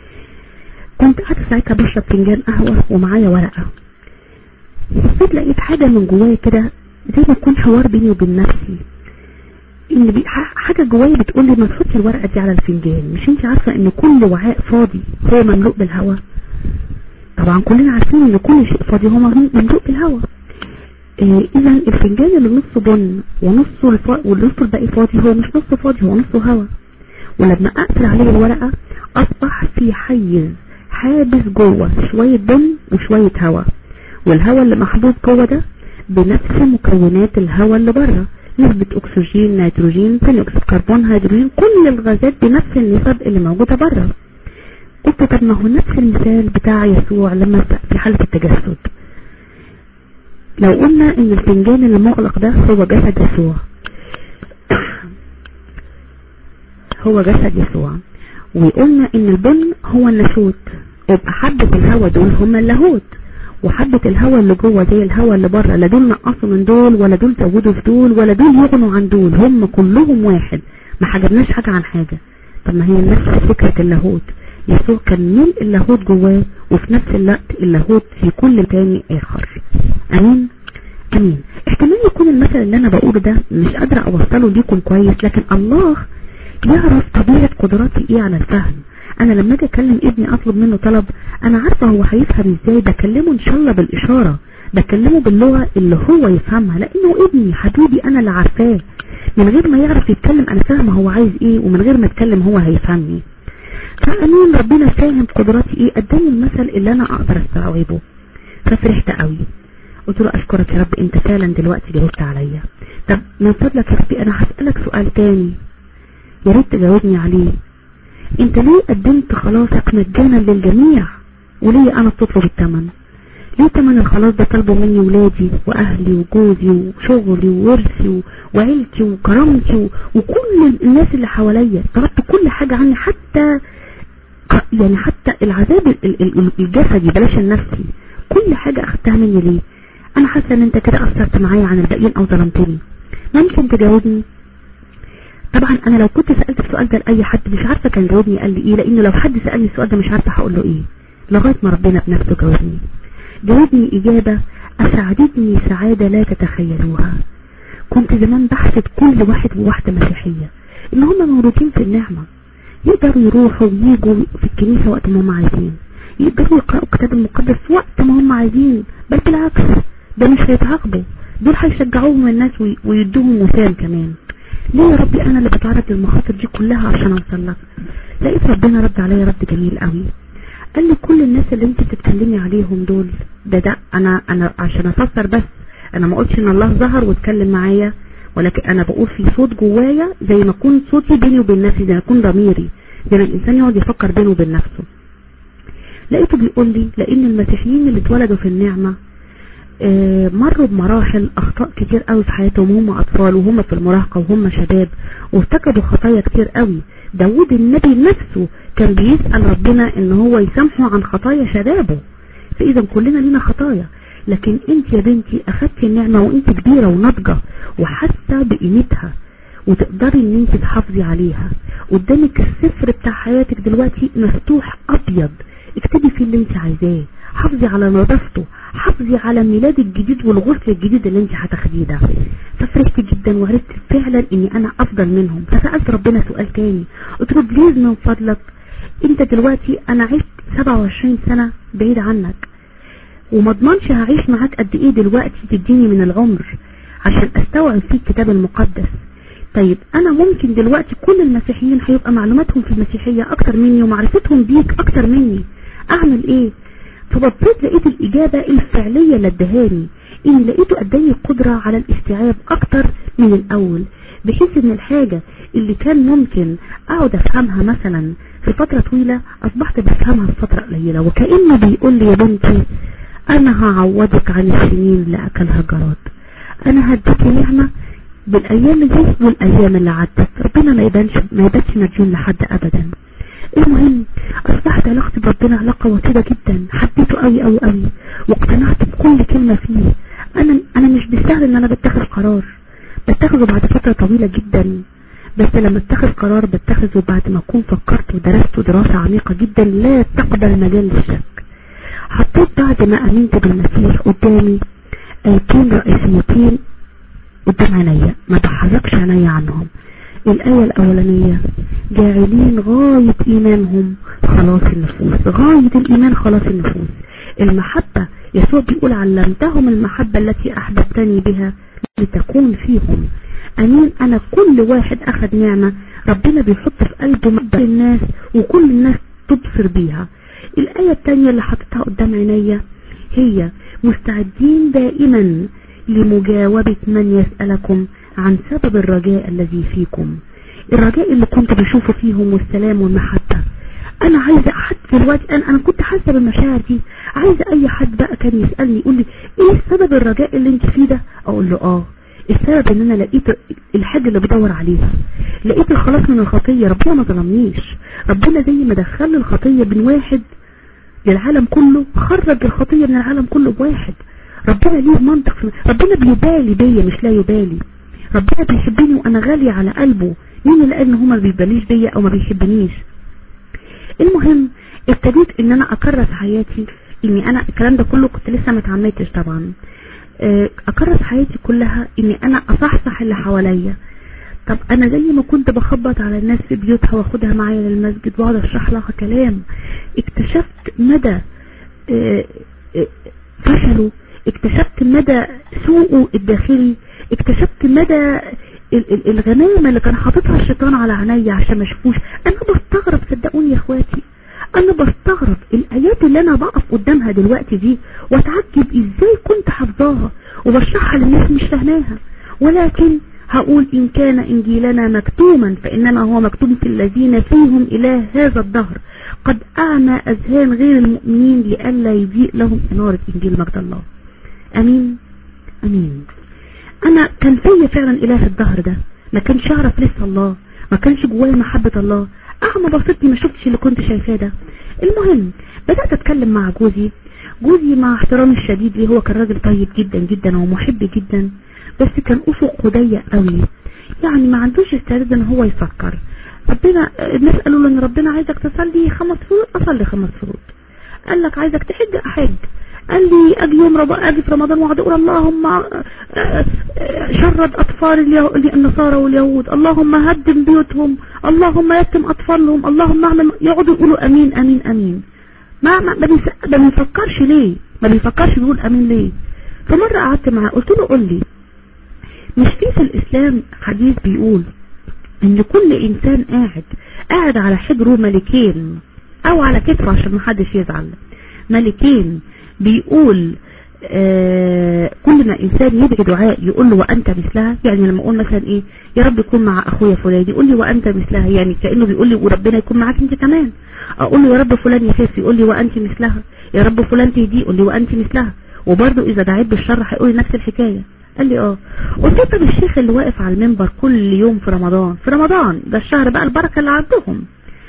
Speaker 1: كنت قاعدة ساعتها بشرب فنجان قهوة ومعايا ورقة بصيت لقيت حاجة من جوايا كده زي ما يكون حوار بيني وبين نفسي ان بي حاجة جوايا بتقول لي ما تحطي الورقة دي على الفنجان مش انت عارفة ان كل وعاء فاضي هو مملوء بالهواء طبعا كلنا عارفين ان كل شيء فاضي هو مملوء بالهواء إيه اذا الفنجان اللي نصه بن ونصه الفا... والنص الباقي فاضي هو مش نصه فاضي هو نصه هواء ولما اقفل عليه الورقة اصبح في حيز حابس جوه شوية بن وشوية هواء والهواء اللي محبوس جوه ده بنفس مكونات الهواء اللي بره نسبة اكسجين نيتروجين ثاني اكسيد كربون هيدروجين كل الغازات بنفس النسب اللي موجودة بره قلت طب ما هو نفس المثال بتاع يسوع لما في حالة التجسد لو قلنا ان الفنجان اللي مغلق ده هو جسد يسوع هو جسد يسوع وقلنا ان البن هو الناسوت يبقى حبة الهوا دول هم اللاهوت وحبة الهوا اللي جوه زي الهوا اللي بره لا دول نقصوا من دول ولا دول زودوا في دول ولا دول يغنوا عن دول هم كلهم واحد ما حجبناش حاجة عن حاجة طب ما هي نفس فكرة اللاهوت يسوع كان ملء اللاهوت جواه وفي نفس الوقت اللاهوت في كل تاني اخر امين امين احتمال يكون المثل اللي انا بقوله ده مش قادرة اوصله ليكم كويس لكن الله يعرف طبيعة قدراتي ايه على الفهم انا لما اجي اكلم ابني اطلب منه طلب انا عارفة هو هيفهم ازاي بكلمه ان شاء الله بالاشارة بكلمه باللغة اللي هو يفهمها لانه ابني حبيبي انا اللي عارفاه من غير ما يعرف يتكلم انا فاهمه هو عايز ايه ومن غير ما اتكلم هو هيفهمني فامين ربنا فاهم قدراتي ايه اداني المثل اللي انا اقدر استوعبه ففرحت قوي قلت له اشكرك يا رب انت فعلا دلوقتي جاوبت عليا طب من فضلك يا ربي انا هسألك سؤال تاني يا ريت تجاوبني عليه انت ليه قدمت خلاصك مجانا للجميع وليه انا بتطلب الثمن ليه تمن الخلاص ده طلبوا مني ولادي واهلي وجوزي وشغلي وورثي وعيلتي وكرامتي وكل الناس اللي حواليا طلبت كل حاجة عني حتى يعني حتى العذاب الجسدي بلاش النفسي كل حاجة اخدتها مني ليه انا حاسة ان انت كده اثرت معايا عن الباقيين او ظلمتني ممكن تجاوبني طبعا انا لو كنت سألت السؤال ده لأي حد مش عارفة كان جاوبني قال لي ايه لانه لو حد سألني السؤال ده مش عارفة هقول له ايه لغاية ما ربنا بنفسه جاوبني جاوبني اجابة أسعدتني سعادة لا تتخيلوها كنت زمان بحسد كل واحد وواحدة مسيحية إن هم مولودين في النعمة يقدروا يروحوا ويجوا في الكنيسة وقت ما هم عايزين يقدروا يقرأوا الكتاب المقدس وقت ما هم عايزين بل بالعكس ده مش هيتعاقبوا دول هيشجعوهم الناس ويدوهم وسام كمان ليه يا ربي انا اللي بتعرض للمخاطر دي كلها عشان اوصل لك لقيت ربنا رد عليا رد جميل قوي قال لي كل الناس اللي انت بتتكلمي عليهم دول ده ده انا انا عشان افسر بس انا ما قلتش ان الله ظهر واتكلم معايا ولكن انا بقول في صوت جوايا زي ما يكون صوتي بيني وبين نفسي زي ما يكون ضميري زي ما الانسان يقعد يفكر بينه وبين نفسه لقيته بيقول لي لان المسيحيين اللي اتولدوا في النعمه آه مروا بمراحل اخطاء كتير قوي في حياتهم وهم اطفال وهم في المراهقة وهم شباب وارتكبوا خطايا كتير قوي داود النبي نفسه كان بيسأل ربنا ان هو يسامحه عن خطايا شبابه فاذا كلنا لينا خطايا لكن انت يا بنتي اخدت النعمة وانت كبيرة وناضجة وحاسة بقيمتها وتقدري ان انت تحافظي عليها قدامك السفر بتاع حياتك دلوقتي مفتوح ابيض اكتبي فيه اللي انت عايزاه حافظي على نظافته حافظي على الميلاد الجديد والغسل الجديد اللي انت هتاخديه ده ففرحت جدا وعرفت فعلا اني انا افضل منهم فسألت ربنا سؤال تاني قلت له بليز من فضلك انت دلوقتي انا عشت 27 سنة بعيد عنك وما اضمنش هعيش معاك قد ايه دلوقتي تديني من العمر عشان استوعب فيه الكتاب المقدس طيب انا ممكن دلوقتي كل المسيحيين هيبقى معلوماتهم في المسيحية اكتر مني ومعرفتهم بيك اكتر مني اعمل ايه فبصيت لقيت الإجابة الفعلية اللي ادهاني إني لقيته قدامي القدرة على الاستيعاب أكتر من الأول بحيث إن الحاجة اللي كان ممكن أقعد أفهمها مثلا في فترة طويلة أصبحت بفهمها في فترة قليلة وكأنه بيقول لي يا بنتي أنا هعوضك عن السنين اللي أكلها جراد أنا هديك نعمة بالأيام دي والأيام اللي عدت ربنا ما يبانش ما يبانش مديون لحد أبدا المهم اصبحت علاقتي بربنا علاقة وطيدة جدا حبيته قوي قوي قوي واقتنعت بكل كلمة فيه انا انا مش بالسهل ان انا بتخذ قرار بتخذه بعد فترة طويلة جدا بس لما اتخذ قرار بتخذه بعد ما اكون فكرت ودرست دراسة عميقة جدا لا تقبل مجال للشك حطيت بعد ما امنت بالمسيح قدامي ايتين رئيسيتين قدام عينيا ما بحركش عينيا عنهم الآية الأولانية جاعلين غاية إيمانهم خلاص النفوس غاية الإيمان خلاص النفوس المحبة يسوع بيقول علمتهم المحبة التي أحببتني بها لتكون فيهم أمين أنا كل واحد أخذ نعمة ربنا بيحط في قلبه محبة الناس وكل الناس تبصر بيها الآية الثانية اللي حطيتها قدام عينيا هي مستعدين دائما لمجاوبة من يسألكم عن سبب الرجاء الذي فيكم الرجاء اللي كنت بشوفه فيهم والسلام والمحبة انا عايزة حد دلوقتي انا, أنا كنت حاسة بالمشاعر دي عايزة اي حد بقى كان يسألني يقول لي ايه سبب الرجاء اللي انت فيه ده اقول له اه السبب ان انا لقيت الحاجة اللي بدور عليها لقيت الخلاص من الخطية ربنا ما ظلمنيش ربنا زي ما دخل الخطية بين واحد للعالم كله خرج الخطية من العالم كله بواحد ربنا ليه منطق ربنا بيبالي بيا مش لا يبالي ربنا بيحبني وانا غالية على قلبه مين اللي قال ان هو ما بيباليش بيا او ما بيحبنيش المهم ابتديت ان انا اكرس حياتي اني انا الكلام ده كله كنت لسه ما اتعمدتش طبعا اكرس حياتي كلها اني انا اصحصح اللي حواليا طب انا زي ما كنت بخبط على الناس في بيوتها واخدها معايا للمسجد واقعد اشرح لها كلام اكتشفت مدى فشله اكتشفت مدى سوءه الداخلي اكتشفت مدى الغمامة اللي كان حاططها الشيطان على عينيا عشان ما اشوفوش انا بستغرب صدقوني يا اخواتي انا بستغرب الايات اللي انا بقف قدامها دلوقتي دي واتعجب ازاي كنت حافظاها وبشرحها للناس مش فاهماها ولكن هقول ان كان انجيلنا مكتوما فانما هو مكتوم في الذين فيهم اله هذا الدهر قد اعمى اذهان غير المؤمنين لئلا يضيء لهم انارة انجيل مجد الله امين امين انا كان فيا فعلا اله الدهر ده ما كانش اعرف لسه الله ما كانش جوايا محبة الله اعمى بصيرتي ما شفتش اللي كنت شايفاه ده المهم بدأت اتكلم مع جوزي جوزي مع احترامي الشديد ليه هو كان راجل طيب جدا جدا ومحب جدا بس كان افقه ضيق قوي يعني ما عندوش استعداد ان هو يفكر ربنا الناس قالوا له ان ربنا عايزك تصلي خمس فروض اصلي خمس فروض قال لك عايزك تحج احج قال لي اجي يوم رب... اجي في رمضان واقعد اقول اللهم آه، آه، شرد اطفال اليهو... النصارى واليهود اللهم هدم بيوتهم اللهم يتم اطفالهم اللهم اعمل يقعدوا يقولوا امين امين امين ما ما ما, بيس... ما بيفكرش ليه ما بيفكرش يقول امين ليه فمرة قعدت معاه قلت له قول لي مش في في الاسلام حديث بيقول ان كل انسان قاعد قاعد على حجره ملكين او على كتفه عشان محدش يزعل ملكين بيقول آه كل ما انسان يدعي دعاء يقول له وانت مثلها يعني لما اقول مثلا ايه يا رب يكون مع اخويا فلان يقول لي وانت مثلها يعني كانه بيقول لي وربنا يكون معاك انت كمان اقول له يا رب فلان يخف يقول لي وانت مثلها يا رب فلان تهدي يقول لي وانت مثلها وبرضه اذا دعيت بالشر هيقول لي نفس الحكايه قال لي اه قلت له طب الشيخ اللي واقف على المنبر كل يوم في رمضان في رمضان ده الشهر بقى البركه اللي عندهم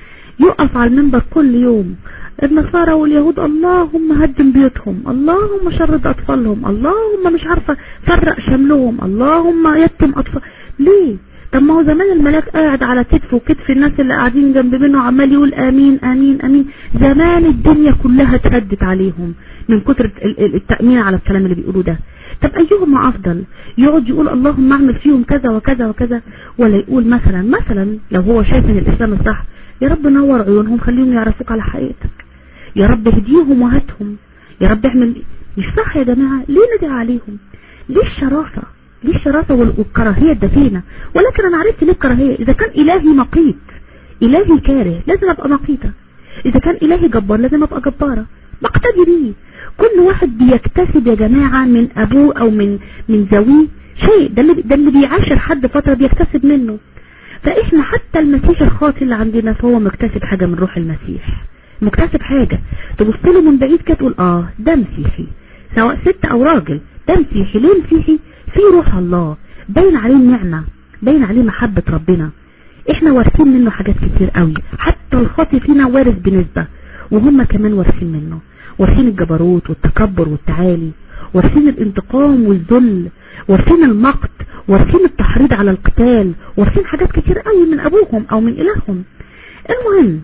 Speaker 1: يقف على المنبر كل يوم النصارى واليهود اللهم هدم بيوتهم اللهم شرد اطفالهم اللهم مش عارفه فرق شملهم اللهم يتم اطفال ليه طب ما هو زمان الملاك قاعد على كتفه وكتف الناس اللي قاعدين جنب منه عمال يقول امين امين امين زمان الدنيا كلها اتهدت عليهم من كتر التأمين على الكلام اللي بيقولوه ده طب ايهما افضل يقعد يقول اللهم اعمل فيهم كذا وكذا وكذا ولا يقول مثلا مثلا لو هو شايف ان الاسلام الصح يا رب نور عيونهم خليهم يعرفوك على حقيقتك يا رب اهديهم وهاتهم يا رب اعمل مش صح يا جماعة ليه ندعي عليهم ليه الشراسة ليه الشراسة والكراهية الدفينة ولكن انا عرفت ليه الكراهية اذا كان الهي مقيت الهي كاره لازم ابقى مقيتة اذا كان الهي جبار لازم ابقى جبارة بقتدي بيه كل واحد بيكتسب يا جماعة من ابوه او من من زويه شيء ده اللي, ده اللي بيعاشر حد فترة بيكتسب منه فاحنا حتى المسيح الخاطئ اللي عندنا فهو مكتسب حاجة من روح المسيح مكتسب حاجة تبص له من بعيد كده تقول اه ده مسيحي سواء ست او راجل ده مسيحي ليه مسيحي في روح الله باين عليه النعمة باين عليه محبة ربنا احنا وارثين منه حاجات كتير قوي حتى الخاطئ فينا وارث بنسبة وهم كمان وارثين منه وارثين الجبروت والتكبر والتعالي وارثين الانتقام والذل وارثين المقت وارثين التحريض على القتال وارثين حاجات كتير قوي من ابوهم او من الههم المهم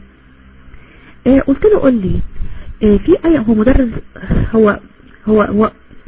Speaker 1: آه قلت له قول لي آه في ايه هو مدرس هو هو هو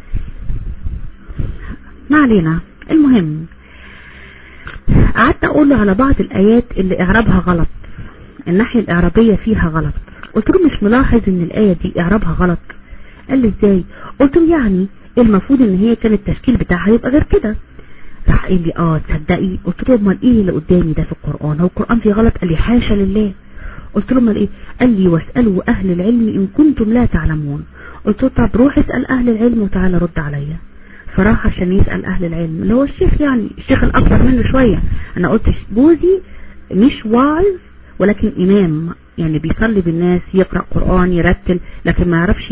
Speaker 1: ما علينا المهم قعدت اقول له على بعض الايات اللي اعرابها غلط الناحية الاعرابية فيها غلط قلت له مش ملاحظ ان الاية دي اعرابها غلط قال لي ازاي قلت له يعني المفروض ان هي كان التشكيل بتاعها يبقى غير كده راح قال لي اه تصدقي قلت له امال ايه اللي قدامي ده في القرآن هو القرآن فيه غلط قال لي حاشا لله قلت له امال ايه قال لي واسألوا اهل العلم ان كنتم لا تعلمون قلت له طب روح اسأل اهل العلم وتعالى رد عليا فراح عشان يسأل اهل العلم اللي هو الشيخ يعني الشيخ الاكبر منه شوية انا قلت جوزي مش واعظ ولكن امام يعني بيصلي بالناس يقرأ قرآن يرتل لكن ما يعرفش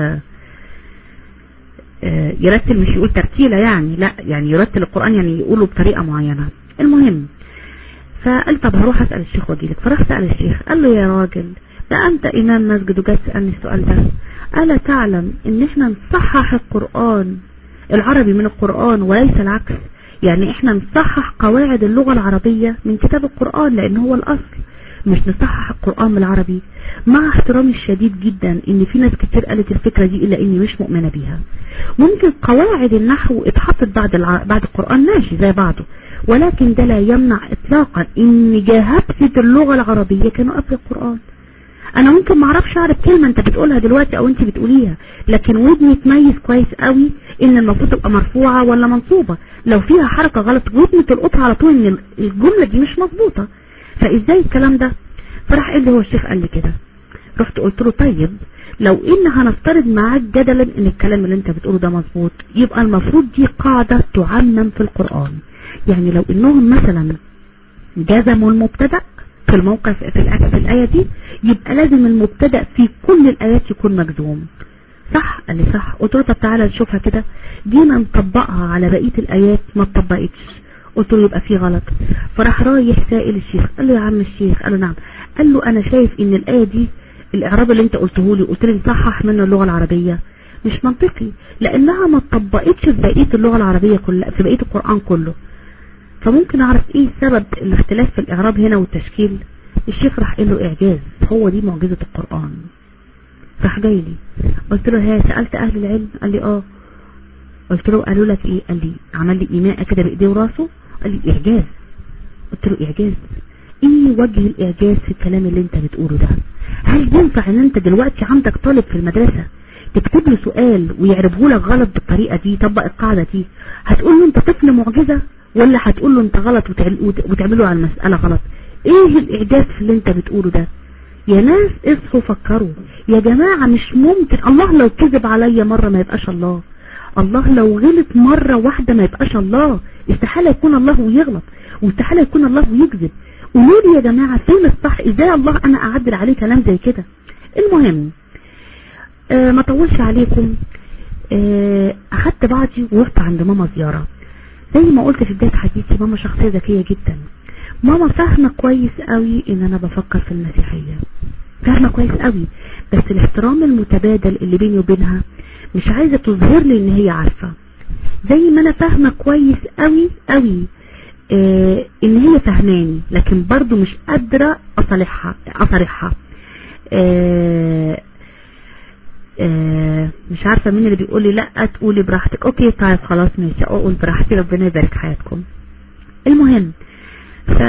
Speaker 1: يرتل مش يقول ترتيلة يعني لا يعني يرتل القرآن يعني يقوله بطريقة معينة المهم فقال طب هروح اسأل الشيخ واجيلك فراح سأل الشيخ قال له يا راجل ده انت امام مسجد وجاي تسألني السؤال ده ألا تعلم ان احنا نصحح القرآن العربي من القرآن وليس العكس يعني احنا نصحح قواعد اللغة العربية من كتاب القرآن لان هو الاصل مش نصحح القرآن من العربي مع احترامي الشديد جدا ان في ناس كتير قالت الفكرة دي الا اني مش مؤمنة بيها ممكن قواعد النحو اتحطت بعد الع... بعد القرآن ماشي زي بعضه ولكن ده لا يمنع اطلاقا ان جهبسة اللغة العربية كانوا قبل القرآن انا ممكن معرفش اعرف كلمة انت بتقولها دلوقتي او انت بتقوليها لكن ودني تميز كويس قوي ان المفروض تبقى مرفوعة ولا منصوبة لو فيها حركة غلط ودني تلقطها على طول ان الجملة دي مش مظبوطة فازاي الكلام ده فراح قال لي هو الشيخ قال لي كده رحت قلت له طيب لو ان هنفترض معاك جدلا ان الكلام اللي انت بتقوله ده مظبوط يبقى المفروض دي قاعدة تعمم في القرآن يعني لو انهم مثلا جزموا المبتدأ في الموقف في الآية, في الآية دي يبقى لازم المبتدأ في كل الآيات يكون مجزوم صح قال لي صح قلت له طب تعالى نشوفها كده جينا نطبقها على بقية الآيات ما اتطبقتش قلت له يبقى في غلط فراح رايح سائل الشيخ قال له يا عم الشيخ قال له نعم قال له انا شايف ان الآية دي الاعراب اللي انت قلته لي قلت لي نصحح منه اللغة العربية مش منطقي لانها ما اتطبقتش في بقية اللغة العربية كلها في بقية القرآن كله فممكن اعرف ايه سبب الاختلاف في الاعراب هنا والتشكيل الشيخ راح قال له اعجاز هو دي معجزة القرآن راح جاي لي قلت له ها سألت اهل العلم قال لي اه قلت له قالوا لك ايه قال لي عمل لي ايماء كده بايديه وراسه قال لي اعجاز قلت له اعجاز ايه وجه الاعجاز في الكلام اللي انت بتقوله ده هل ينفع ان انت دلوقتي عندك طالب في المدرسة تكتب له سؤال ويعربه لك غلط بالطريقة دي طبق القاعدة دي هتقول له انت طفل معجزة ولا هتقول له انت غلط وتعمله على المسألة غلط ايه الاعجاز في اللي انت بتقوله ده يا ناس اصحوا فكروا يا جماعة مش ممكن الله لو كذب عليا مرة ما يبقاش الله الله لو غلط مرة واحدة ما يبقاش الله استحالة يكون الله ويغلط واستحالة يكون الله ويكذب قولوا لي يا جماعة فين الصح ازاي الله انا اعدل عليه كلام زي كده المهم آه ما طولش عليكم آه اخدت بعضي ورحت عند ماما زيارة زي ما قلت في بداية حديثي ماما شخصية ذكية جدا ماما فاهمة كويس قوي ان انا بفكر في المسيحية فاهمة كويس قوي بس الاحترام المتبادل اللي بيني وبينها مش عايزة تظهر لي ان هي عارفة زي ما انا فاهمة كويس قوي قوي اه ان هي فهماني لكن برضو مش قادرة اصالحها اصالحها اه اه مش عارفة مين اللي بيقول لي لا تقولي براحتك اوكي طيب خلاص ماشي اقول براحتي ربنا يبارك حياتكم المهم ف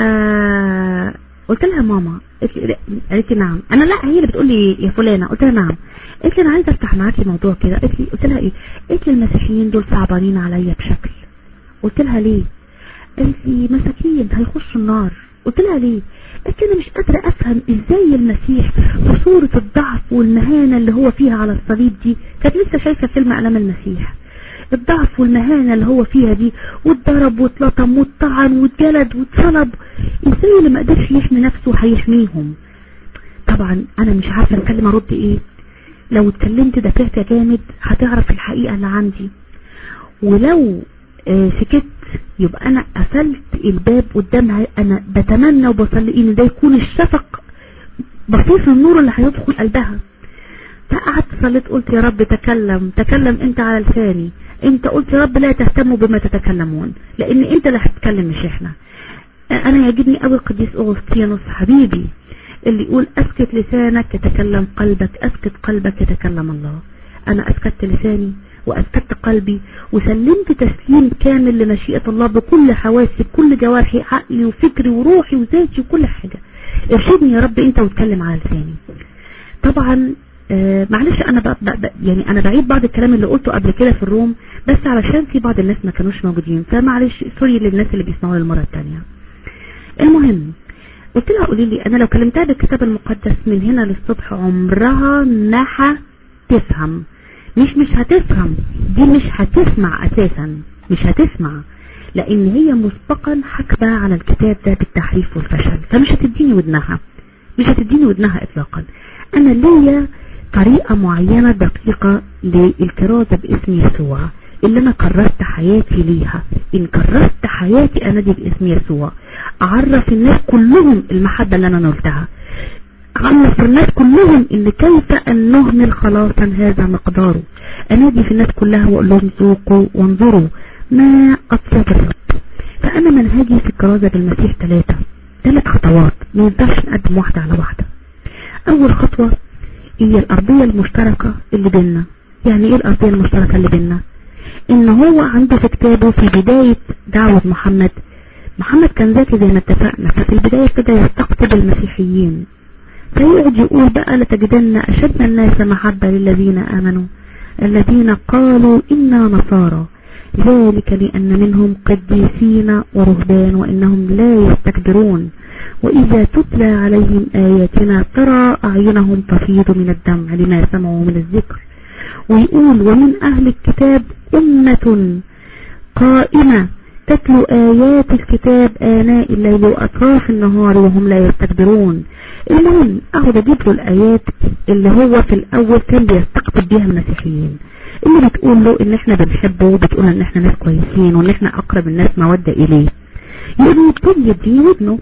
Speaker 1: قلت لها ماما قالت لي نعم انا لا هي اللي بتقول لي يا فلانه قلت لها نعم قالت لي انا عايزه افتح معاكي موضوع كده قالت لي قلت لها ايه قالت لي المسيحيين دول صعبانين عليا بشكل قلت لها ليه قالت لي مساكين هيخشوا النار قلت لها ليه قالت لي انا مش قادره افهم ازاي المسيح في صوره الضعف والمهانه اللي هو فيها على الصليب دي كانت لسه شايفه فيلم اعلام المسيح الضعف والمهانة اللي هو فيها دي واتضرب واتلطم واتطعن واتجلد واتصلب ازاي اللي ما قدرش يحمي نفسه هيحميهم طبعا انا مش عارفة اتكلم ارد ايه لو اتكلمت دفعت جامد هتعرف الحقيقة اللي عندي ولو آه سكت يبقى انا قفلت الباب قدامها انا بتمنى وبصلي ان ده يكون الشفق بصيص النور اللي هيدخل قلبها فقعدت صليت قلت يا رب تكلم تكلم انت على لساني انت قلت يا رب لا تهتموا بما تتكلمون لان انت اللي هتتكلم مش احنا انا يعجبني قوي القديس اغسطينوس حبيبي اللي يقول اسكت لسانك يتكلم قلبك اسكت قلبك يتكلم الله انا اسكت لساني واسكت قلبي وسلمت تسليم كامل لمشيئة الله بكل حواسي بكل جوارحي عقلي وفكري وروحي وذاتي وكل حاجة ارشدني يا رب انت واتكلم على لساني طبعا آه معلش انا بق بق يعني انا بعيد بعض الكلام اللي قلته قبل كده في الروم بس علشان في بعض الناس ما كانوش موجودين فمعلش سوري للناس اللي بيسمعوا المرة التانية المهم قلت لها قولي لي انا لو كلمتها بالكتاب المقدس من هنا للصبح عمرها ما هتفهم مش مش هتفهم دي مش هتسمع اساسا مش هتسمع لان هي مسبقا حكبة على الكتاب ده بالتحريف والفشل فمش هتديني ودنها مش هتديني ودنها اطلاقا انا ليا طريقة معينة دقيقة للكرازة باسم يسوع اللي انا كرست حياتي ليها ان كرست حياتي انا دي باسم يسوع اعرف الناس كلهم المحبة اللي انا نلتها اعرف الناس كلهم ان كيف ان نهمل خلاصا هذا مقداره انادي في الناس كلها واقول لهم ذوقوا وانظروا ما اطيب الرب فانا منهجي في الكرازة بالمسيح ثلاثة ثلاث خطوات ما ينفعش نقدم واحدة على واحدة اول خطوة هي الارضية المشتركة اللي بيننا يعني ايه الارضية المشتركة اللي بيننا ان هو عنده في كتابه في بداية دعوة محمد محمد كان ذكي زي ما اتفقنا ففي البداية كده يستقطب المسيحيين فيقعد يقول بقى لتجدن اشد الناس محبة للذين امنوا الذين قالوا انا نصارى ذلك لان منهم قديسين ورهبان وانهم لا يستكبرون وإذا تتلى عليهم آياتنا ترى أعينهم تفيض من الدمع لما سمعوا من الذكر ويقول ومن أهل الكتاب أمة قائمة تتلو آيات الكتاب آناء الليل وأطراف النهار وهم لا يستكبرون المهم أخذ أجيب له الآيات اللي هو في الأول كان بيستقطب بيها المسيحيين اللي بتقول له إن إحنا بنحبه وبتقول إن إحنا ناس كويسين وإن إحنا أقرب الناس مودة إليه يقول يبتدي يديه ودنه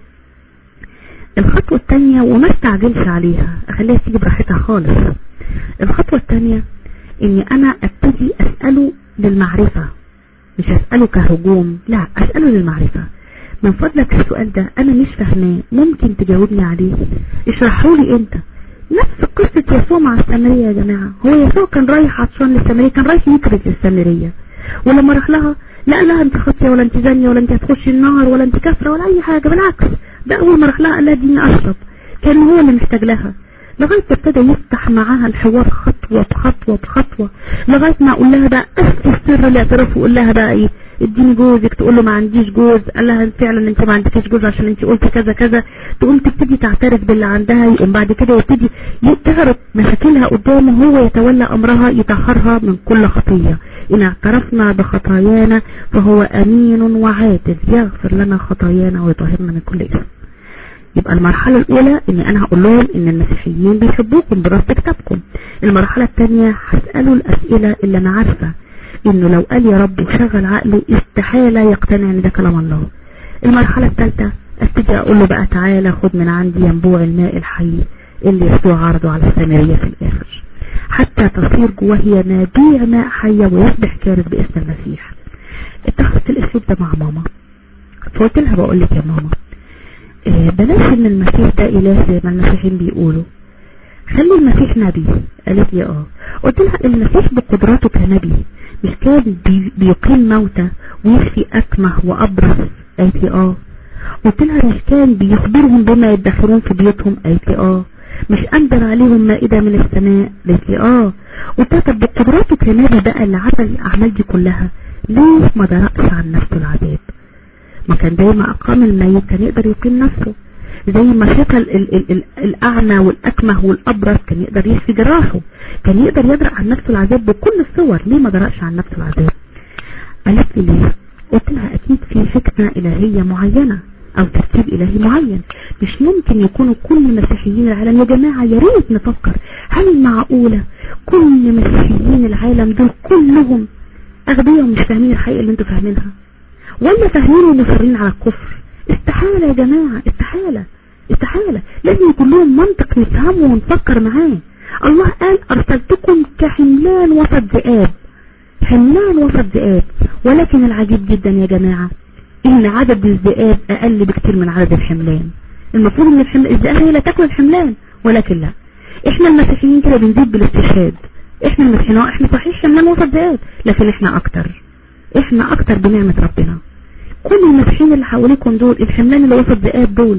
Speaker 1: الخطوة التانية وما استعجلش عليها اخليها تيجي براحتها خالص الخطوة التانية اني انا ابتدي اسأله للمعرفة مش اسأله كهجوم لا اسأله للمعرفة من فضلك السؤال ده انا مش فاهماه ممكن تجاوبني عليه اشرحه لي انت نفس قصة يسوع مع السامرية يا جماعة هو يسوع كان رايح عطشان للسامرية كان رايح يكرز للسامرية ولما راح لها لا لها انت خطية ولا انت زانية ولا انت هتخشي النار ولا انت كافرة ولا اي حاجة بالعكس ده اول ما راح لها قال لها اديني اشرب كان هو اللي محتاج لها لغاية ما ابتدى يفتح معاها الحوار خطوة بخطوة بخطوة لغاية ما اقول لها بقى اسف السر الاعتراف وقول لها بقى ايه اديني جوزك تقول له ما عنديش جوز قال لها فعلا انت ما عندكيش جوز عشان انت قلت كذا كذا تقوم تبتدي تعترف باللي عندها يقوم بعد كده يبتدي تعرف مشاكلها قدامه هو يتولى امرها يطهرها من كل خطية ان اعترفنا بخطايانا فهو امين وعادل يغفر لنا خطايانا ويطهرنا من كل اثم يبقى المرحلة الأولى إن أنا هقول لهم إن المسيحيين بيحبوكم براسة كتابكم المرحلة الثانية هسأله الأسئلة اللي أنا عارفة إنه لو قال يا رب وشغل عقله استحالة يقتنع إن ده كلام الله المرحلة الثالثة أبتدي أقول له بقى تعالى خد من عندي ينبوع الماء الحي اللي يسوع عرضه على السامرية في الآخر حتى تصير جواه ينابيع ماء حية ويصبح كارث باسم المسيح اتخذت الاسلوب ده مع ماما فقلت لها بقول لك يا ماما اه بلاش ان المسيح ده اله زي ما المسيحيين بيقولوا خلي المسيح نبي قالت لي اه قلت لها المسيح بقدراته كنبي مش كان بي بيقيم موتى ويشفي اكمه وابرص قالت لي اه قلت لها مش كان بيخبرهم بما يدخرون في بيوتهم قالت لي اه مش انزل عليهم مائدة من السماء قالت لي اه قلت لها طب بقدراته كنبي بقى اللي عمل الاعمال دي كلها ليه ما درأش عن نفسه العذاب ما كان زي ما أقام الميت كان يقدر يقيم نفسه زي ما شفى ال ال ال الأعمى والأكمه والأبرص كان يقدر يشفي جراحه كان يقدر يدرأ عن نفسه العذاب بكل الصور ليه ما درأش عن نفسه العذاب قالت لي ليه قلت لها أكيد في حكمة إلهية معينة أو ترتيب إلهي معين مش ممكن يكونوا كل مسيحيين العالم يا جماعة يا ريت نفكر هل معقولة كل مسيحيين العالم دول كلهم أغبياء ومش فاهمين الحقيقة اللي انتوا فاهمينها ولا فاهمين ومصرين على الكفر استحالة يا جماعة استحالة استحالة لازم يكون لهم منطق نفهمه ونفكر معاه الله قال أرسلتكم كحملان وسط ذئاب حملان وسط ذئاب ولكن العجيب جدا يا جماعة إن عدد الذئاب أقل بكتير من عدد الحملان المفروض إن الحمل... الذئاب هي لا تاكل الحملان ولكن لا إحنا المسيحيين كده بنزيد بالاستشهاد إحنا المسيحيين إحنا صحيح حملان وسط ذئاب لكن إحنا أكتر إحنا أكتر بنعمة ربنا كل المسيحيين اللي حواليكم دول الحملان اللي وسط ذئاب دول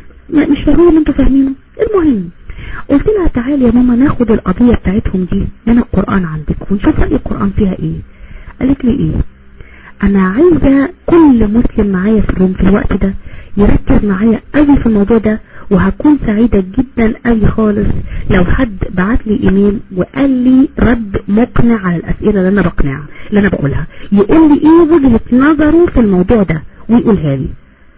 Speaker 1: مش فاهمين اللي انتوا فاهمينه المهم قلت لها تعالي يا ماما ناخد القضية بتاعتهم دي من القرآن عندك ونشوف رأي القرآن فيها ايه قالت لي ايه انا عايزة كل مسلم معايا في الروم في الوقت ده يركز معايا قوي في الموضوع ده وهكون سعيدة جدا قوي خالص لو حد بعت لي ايميل وقال لي رد مقنع على الاسئلة اللي انا بقنعها اللي انا بقولها يقول لي ايه وجهة نظره في الموضوع ده ويقولها لي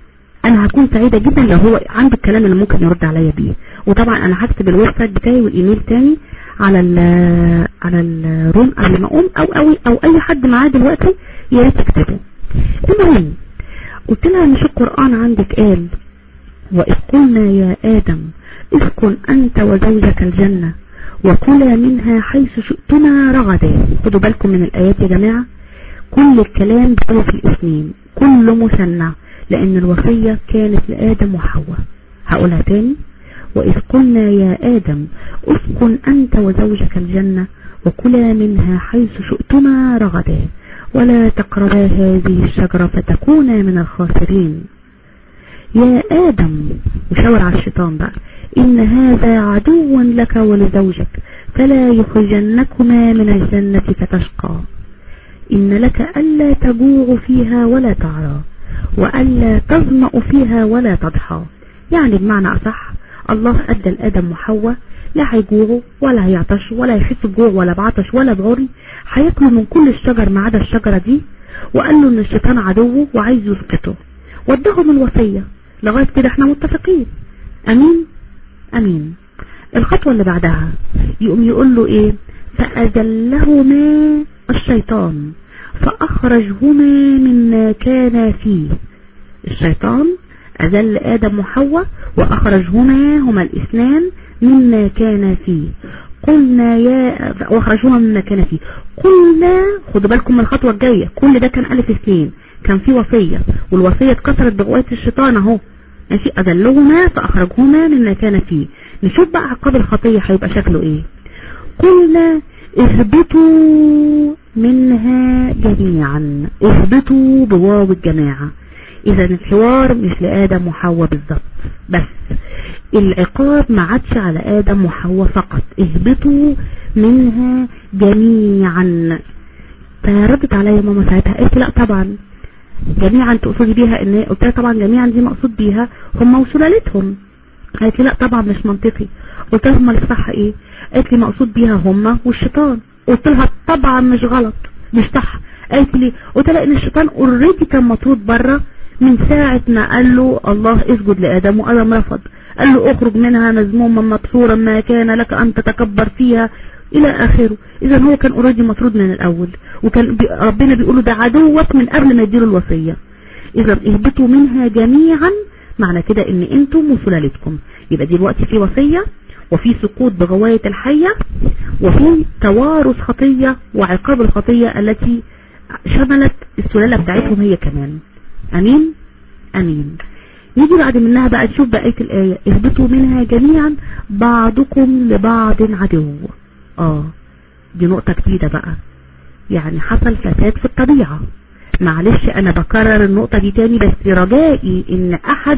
Speaker 1: انا هكون سعيدة جدا لو هو عنده الكلام اللي ممكن يرد عليا بيه وطبعا انا هكتب الويب سايت بتاعي والايميل تاني على ال على الروم قبل ما اقوم او او او اي حد معاه دلوقتي يا ريت يكتبه المهم قلت لها مش القرآن عندك قال وإذ قلنا يا آدم اسكن أنت وزوجك الجنة وكلا منها حيث شئتما رغدا خدوا بالكم من الآيات يا جماعة كل الكلام بقى في الاثنين كل مثنى لأن الوصية كانت لآدم وحواء هقولها تاني وإذ قلنا يا آدم اسكن أنت وزوجك الجنة وكلا منها حيث شئتما رغدا ولا تقربا هذه الشجرة فتكونا من الخاسرين يا آدم وشاور على الشيطان بقى إن هذا عدو لك ولزوجك فلا يخرجنكما من الجنة فتشقى إن لك ألا تجوع فيها ولا تعرى وألا تظمأ فيها ولا تضحى يعني بمعنى أصح الله أدى لآدم وحواء لا هيجوعوا ولا هيعطشوا ولا يحسوا بجوع ولا بعطش ولا بعري هياكلوا من كل الشجر ما عدا الشجرة دي وقال له ان الشيطان عدوه وعايز يسقطه ودهم الوصية لغاية كده احنا متفقين امين امين الخطوة اللي بعدها يقوم يقول له ايه فأذلهما الشيطان فأخرجهما مما كان فيه الشيطان أذل آدم وحواء وأخرجهما هما الاثنان مما كان فيه قلنا يا واخرجوها مما كان فيه قلنا خدوا بالكم من الخطوة الجاية كل ده كان ألف اثنين كان في وصية والوصية اتكسرت بقوات الشيطان اهو ماشي أذلهما فأخرجهما مما كان فيه نشوف بقى عقاب الخطية هيبقى شكله ايه قلنا اهبطوا منها جميعا اهبطوا بواو الجماعة اذا الحوار مش لآدم وحواء بالظبط بس العقاب ما عادش على آدم وحواء فقط اهبطوا منها جميعا فردت عليا ماما ساعتها قالت لا طبعا جميعا تقصدي بيها ان قلت لها طبعا جميعا دي مقصود بيها هم وسلالتهم قالت لي لا طبعا مش منطقي قلت لها هم الصح ايه قالت لي مقصود بيها هم والشيطان قلت لها طبعا مش غلط مش صح قالت لي قلت لها ان الشيطان اوريدي كان مطرود بره من ساعة ما قال له الله اسجد لآدم وآدم رفض قال له اخرج منها مذموما مبصورا ما كان لك ان تتكبر فيها الى اخره اذا هو كان اوريدي مطرود من الاول وكان بي ربنا بيقوله ده عدوك من قبل ما يديله الوصية اذا اهبطوا منها جميعا معنى كده ان انتم وسلالتكم يبقى دلوقتي في وصية وفي سقوط بغواية الحية وفي توارث خطية وعقاب الخطية التي شملت السلالة بتاعتهم هي كمان امين امين نيجي بعد منها بقى نشوف بقية الآية اهبطوا منها جميعا بعضكم لبعض عدو اه دي نقطة جديدة بقى يعني حصل فساد في الطبيعة معلش انا بكرر النقطة دي تاني بس رجائي ان احد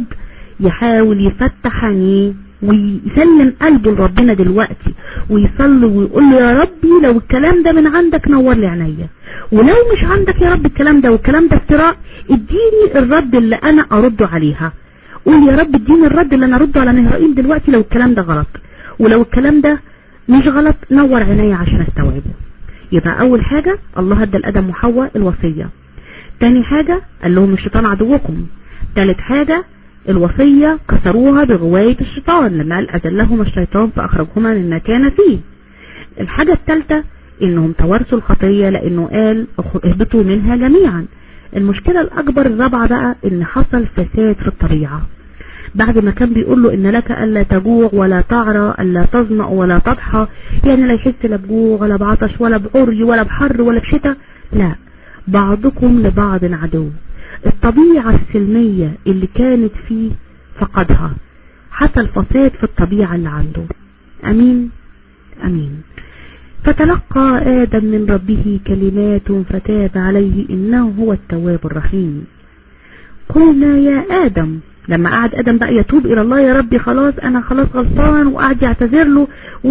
Speaker 1: يحاول يفتح عينيه ويسلم قلبه لربنا دلوقتي ويصلي ويقول له يا ربي لو الكلام ده من عندك نور لي عينيا ولو مش عندك يا رب الكلام ده والكلام ده افتراء اديني الرد اللي انا ارده عليها قول يا رب اديني الرد اللي انا ارده على نهرائيل دلوقتي لو الكلام ده غلط ولو الكلام ده مش غلط نور عينيا عشان استوعبه يبقى اول حاجة الله ادى لادم وحواء الوصية تاني حاجة قال لهم الشيطان عدوكم تالت حاجة الوصية كسروها بغواية الشيطان لما قال أذلهم الشيطان فأخرجهما مما كان فيه الحاجة الثالثة إنهم توارثوا الخطية لأنه قال اهبطوا منها جميعا المشكلة الأكبر الرابعة بقى إن حصل فساد في الطبيعة بعد ما كان بيقول له إن لك ألا تجوع ولا تعرى ألا تظمأ ولا تضحى يعني لا يحس لا بجوع ولا بعطش ولا بعري ولا بحر ولا بشتاء لا بعضكم لبعض عدو الطبيعة السلمية اللي كانت فيه فقدها حصل فساد في الطبيعة اللي عنده أمين أمين فتلقى آدم من ربه كلمات فتاب عليه إنه هو التواب الرحيم قلنا يا آدم لما قعد آدم بقى يتوب إلى الله يا ربي خلاص أنا خلاص غلطان وقعد يعتذر له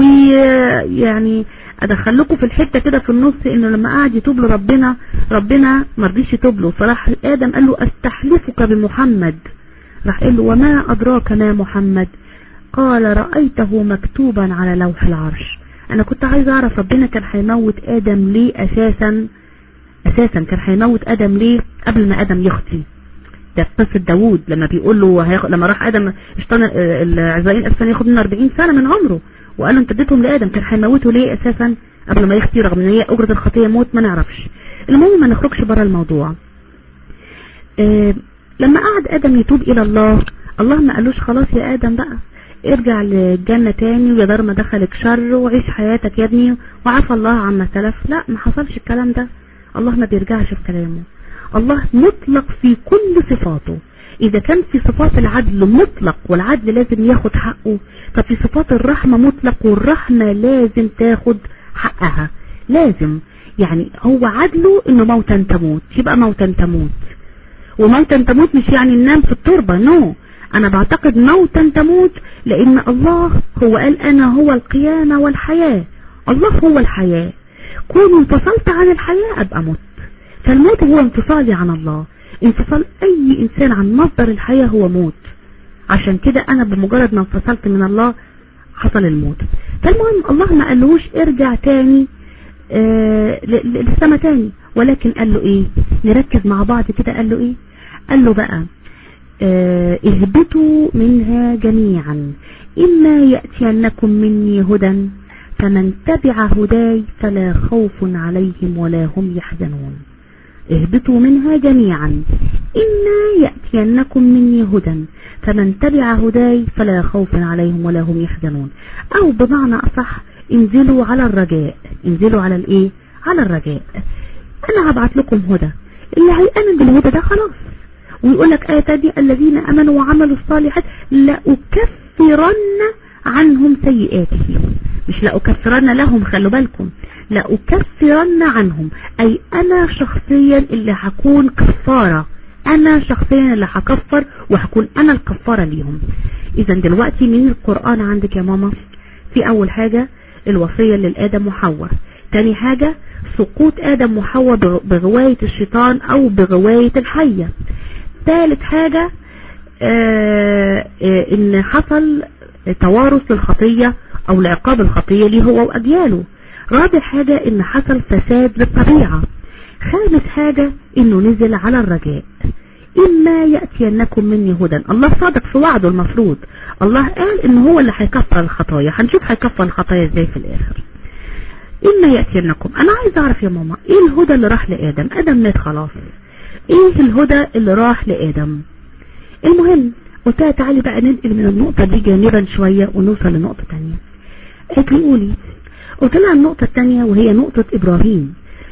Speaker 1: ويعني ادخل لكم في الحتة كده في النص انه لما قعد يتوب لربنا ربنا ما رضيش يتوب له فراح ادم قال له استحلفك بمحمد راح قال له وما ادراك ما محمد قال رأيته مكتوبا على لوح العرش انا كنت عايز اعرف ربنا كان هيموت ادم ليه اساسا اساسا كان هيموت ادم ليه قبل ما ادم يخطي ده قصة داوود لما بيقول له هيخ... لما راح ادم اشتن العزرائيل اساسا ياخد منه 40 سنة من عمره وقال له انت اديتهم لادم كان هيموته ليه اساسا قبل ما يختي رغم ان هي اجرة الخطية موت ما نعرفش المهم ما نخرجش بره الموضوع اه لما قعد ادم يتوب الى الله الله ما قالوش خلاص يا ادم بقى ارجع للجنة تاني ويا دار ما دخلك شر وعيش حياتك يا ابني وعفى الله عما سلف لا ما حصلش الكلام ده الله ما بيرجعش في كلامه الله مطلق في كل صفاته إذا كان في صفات العدل مطلق والعدل لازم ياخد حقه ففي صفات الرحمة مطلق والرحمة لازم تاخد حقها لازم يعني هو عدله انه موتا تموت يبقى موتا تموت وموتا تموت مش يعني ننام في التربة نو انا بعتقد موتا تموت لان الله هو قال انا هو القيامة والحياة الله هو الحياة كون انفصلت عن الحياة ابقى مت فالموت هو انفصالي عن الله انفصال اي انسان عن مصدر الحياة هو موت عشان كده انا بمجرد ما انفصلت من الله حصل الموت فالمهم الله ما قالوش ارجع تاني آه للسما تاني ولكن قال له ايه نركز مع بعض كده قال له ايه قال له بقى آه اهبطوا منها جميعا اما يأتينكم مني هدى فمن تبع هداي فلا خوف عليهم ولا هم يحزنون اهبطوا منها جميعا إما يأتينكم مني هدى فمن تبع هداي فلا خوف عليهم ولا هم يحزنون أو بمعنى أصح انزلوا على الرجاء انزلوا على الايه على الرجاء أنا هبعت لكم هدى اللي هيأمن بالهدى ده خلاص ويقول لك آية دي الذين أمنوا وعملوا الصالحات لأكفرن عنهم سيئاتهم مش لأكفرن لهم خلوا بالكم لأكفرن عنهم أي أنا شخصيا اللي هكون كفارة أنا شخصيا اللي هكفر وهكون أنا الكفارة ليهم إذا دلوقتي من القرآن عندك يا ماما في أول حاجة الوصية للآدم وحواء تاني حاجة سقوط آدم وحواء بغواية الشيطان أو بغواية الحية ثالث حاجة آه آه إن حصل توارث للخطية أو لعقاب الخطية ليه هو وأجياله رابع حاجة إن حصل فساد للطبيعة خامس حاجة إنه نزل على الرجاء إما يأتينكم مني هدى الله صادق في وعده المفروض الله قال إن هو اللي هيكفر الخطايا هنشوف هيكفر الخطايا إزاي في الآخر إما يأتينكم أنا عايز أعرف يا ماما إيه الهدى اللي راح لآدم آدم مات خلاص إيه الهدى اللي راح لآدم المهم قلت لها تعالي بقى ننقل من النقطة دي جانبا شوية ونوصل لنقطة تانية قالت لي قولي قلت لها النقطة التانية وهي نقطة إبراهيم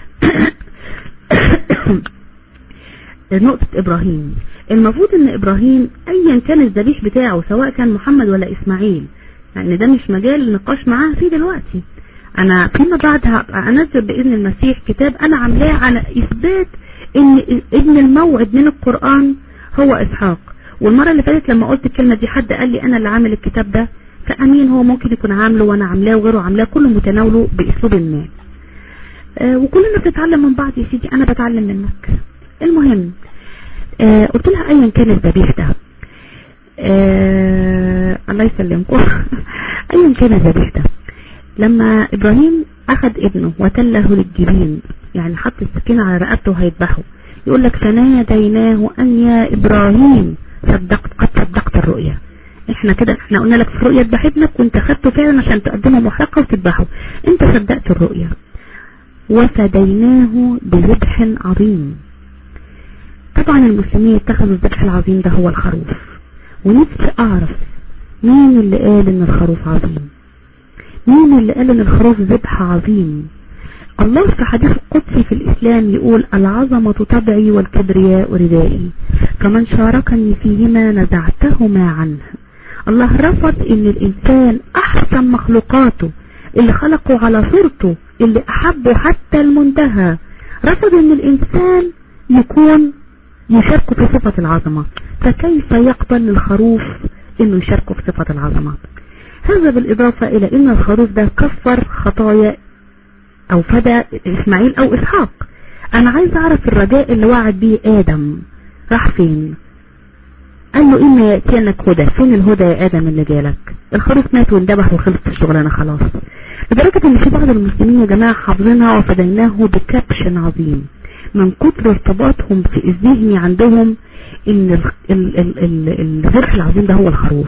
Speaker 1: نقطة إبراهيم المفروض ان إبراهيم أيا كان الذبيح بتاعه سواء كان محمد ولا إسماعيل يعني ده مش مجال النقاش معاه فيه دلوقتي أنا فيما بعد هبقى أنزل بإذن المسيح كتاب أنا عاملاه على إثبات إن ابن الموعد من القرآن هو إسحاق والمرة اللي فاتت لما قلت الكلمة دي حد قال لي أنا اللي عامل الكتاب ده فأمين هو ممكن يكون عامله وأنا عاملاه وغيره عاملاه كله متناوله بأسلوب ما آه وكلنا بنتعلم من بعض يا سيدي أنا بتعلم منك المهم آه قلت لها أيا كان الذبيح ده آه الله يسلمكم أيا كان الذبيح ده لما إبراهيم أخذ ابنه وتله للجبين يعني حط السكين على رقبته وهيذبحه يقول لك فناديناه أن يا إبراهيم صدقت قد صدقت الرؤيا احنا كده احنا قلنا لك في الرؤيا اذبح ابنك وانت خدته فعلا عشان تقدمه محرقة وتذبحه انت صدقت الرؤيا وفديناه بذبح عظيم طبعا المسلمين اتخذوا الذبح العظيم ده هو الخروف ونفسي اعرف مين اللي قال ان الخروف عظيم مين اللي قال ان الخروف ذبح عظيم الله في حديث القدسي في الإسلام يقول العظمة طبعي والكبرياء ردائي فمن شاركني فيهما نزعتهما عنه الله رفض ان الإنسان أحسن مخلوقاته اللي خلقه على صورته اللي أحبه حتى المنتهى رفض ان الإنسان يكون يشاركه في صفة العظمة فكيف يقبل الخروف انه يشاركه في صفة العظمة هذا بالإضافة إلى أن الخروف ده كفر خطايا أو فدى إسماعيل أو إسحاق أنا عايز أعرف الرجاء اللي وعد بيه آدم راح فين قال له إما يأتينك هدى فين الهدى يا آدم اللي جالك الخروف مات واندبح وخلصت الشغلانة خلاص لدرجة ان في بعض المسلمين يا جماعة حافظينها وفديناه بكبش عظيم من كتر ارتباطهم في الذهن عندهم ان الذبح العظيم ده هو الخروف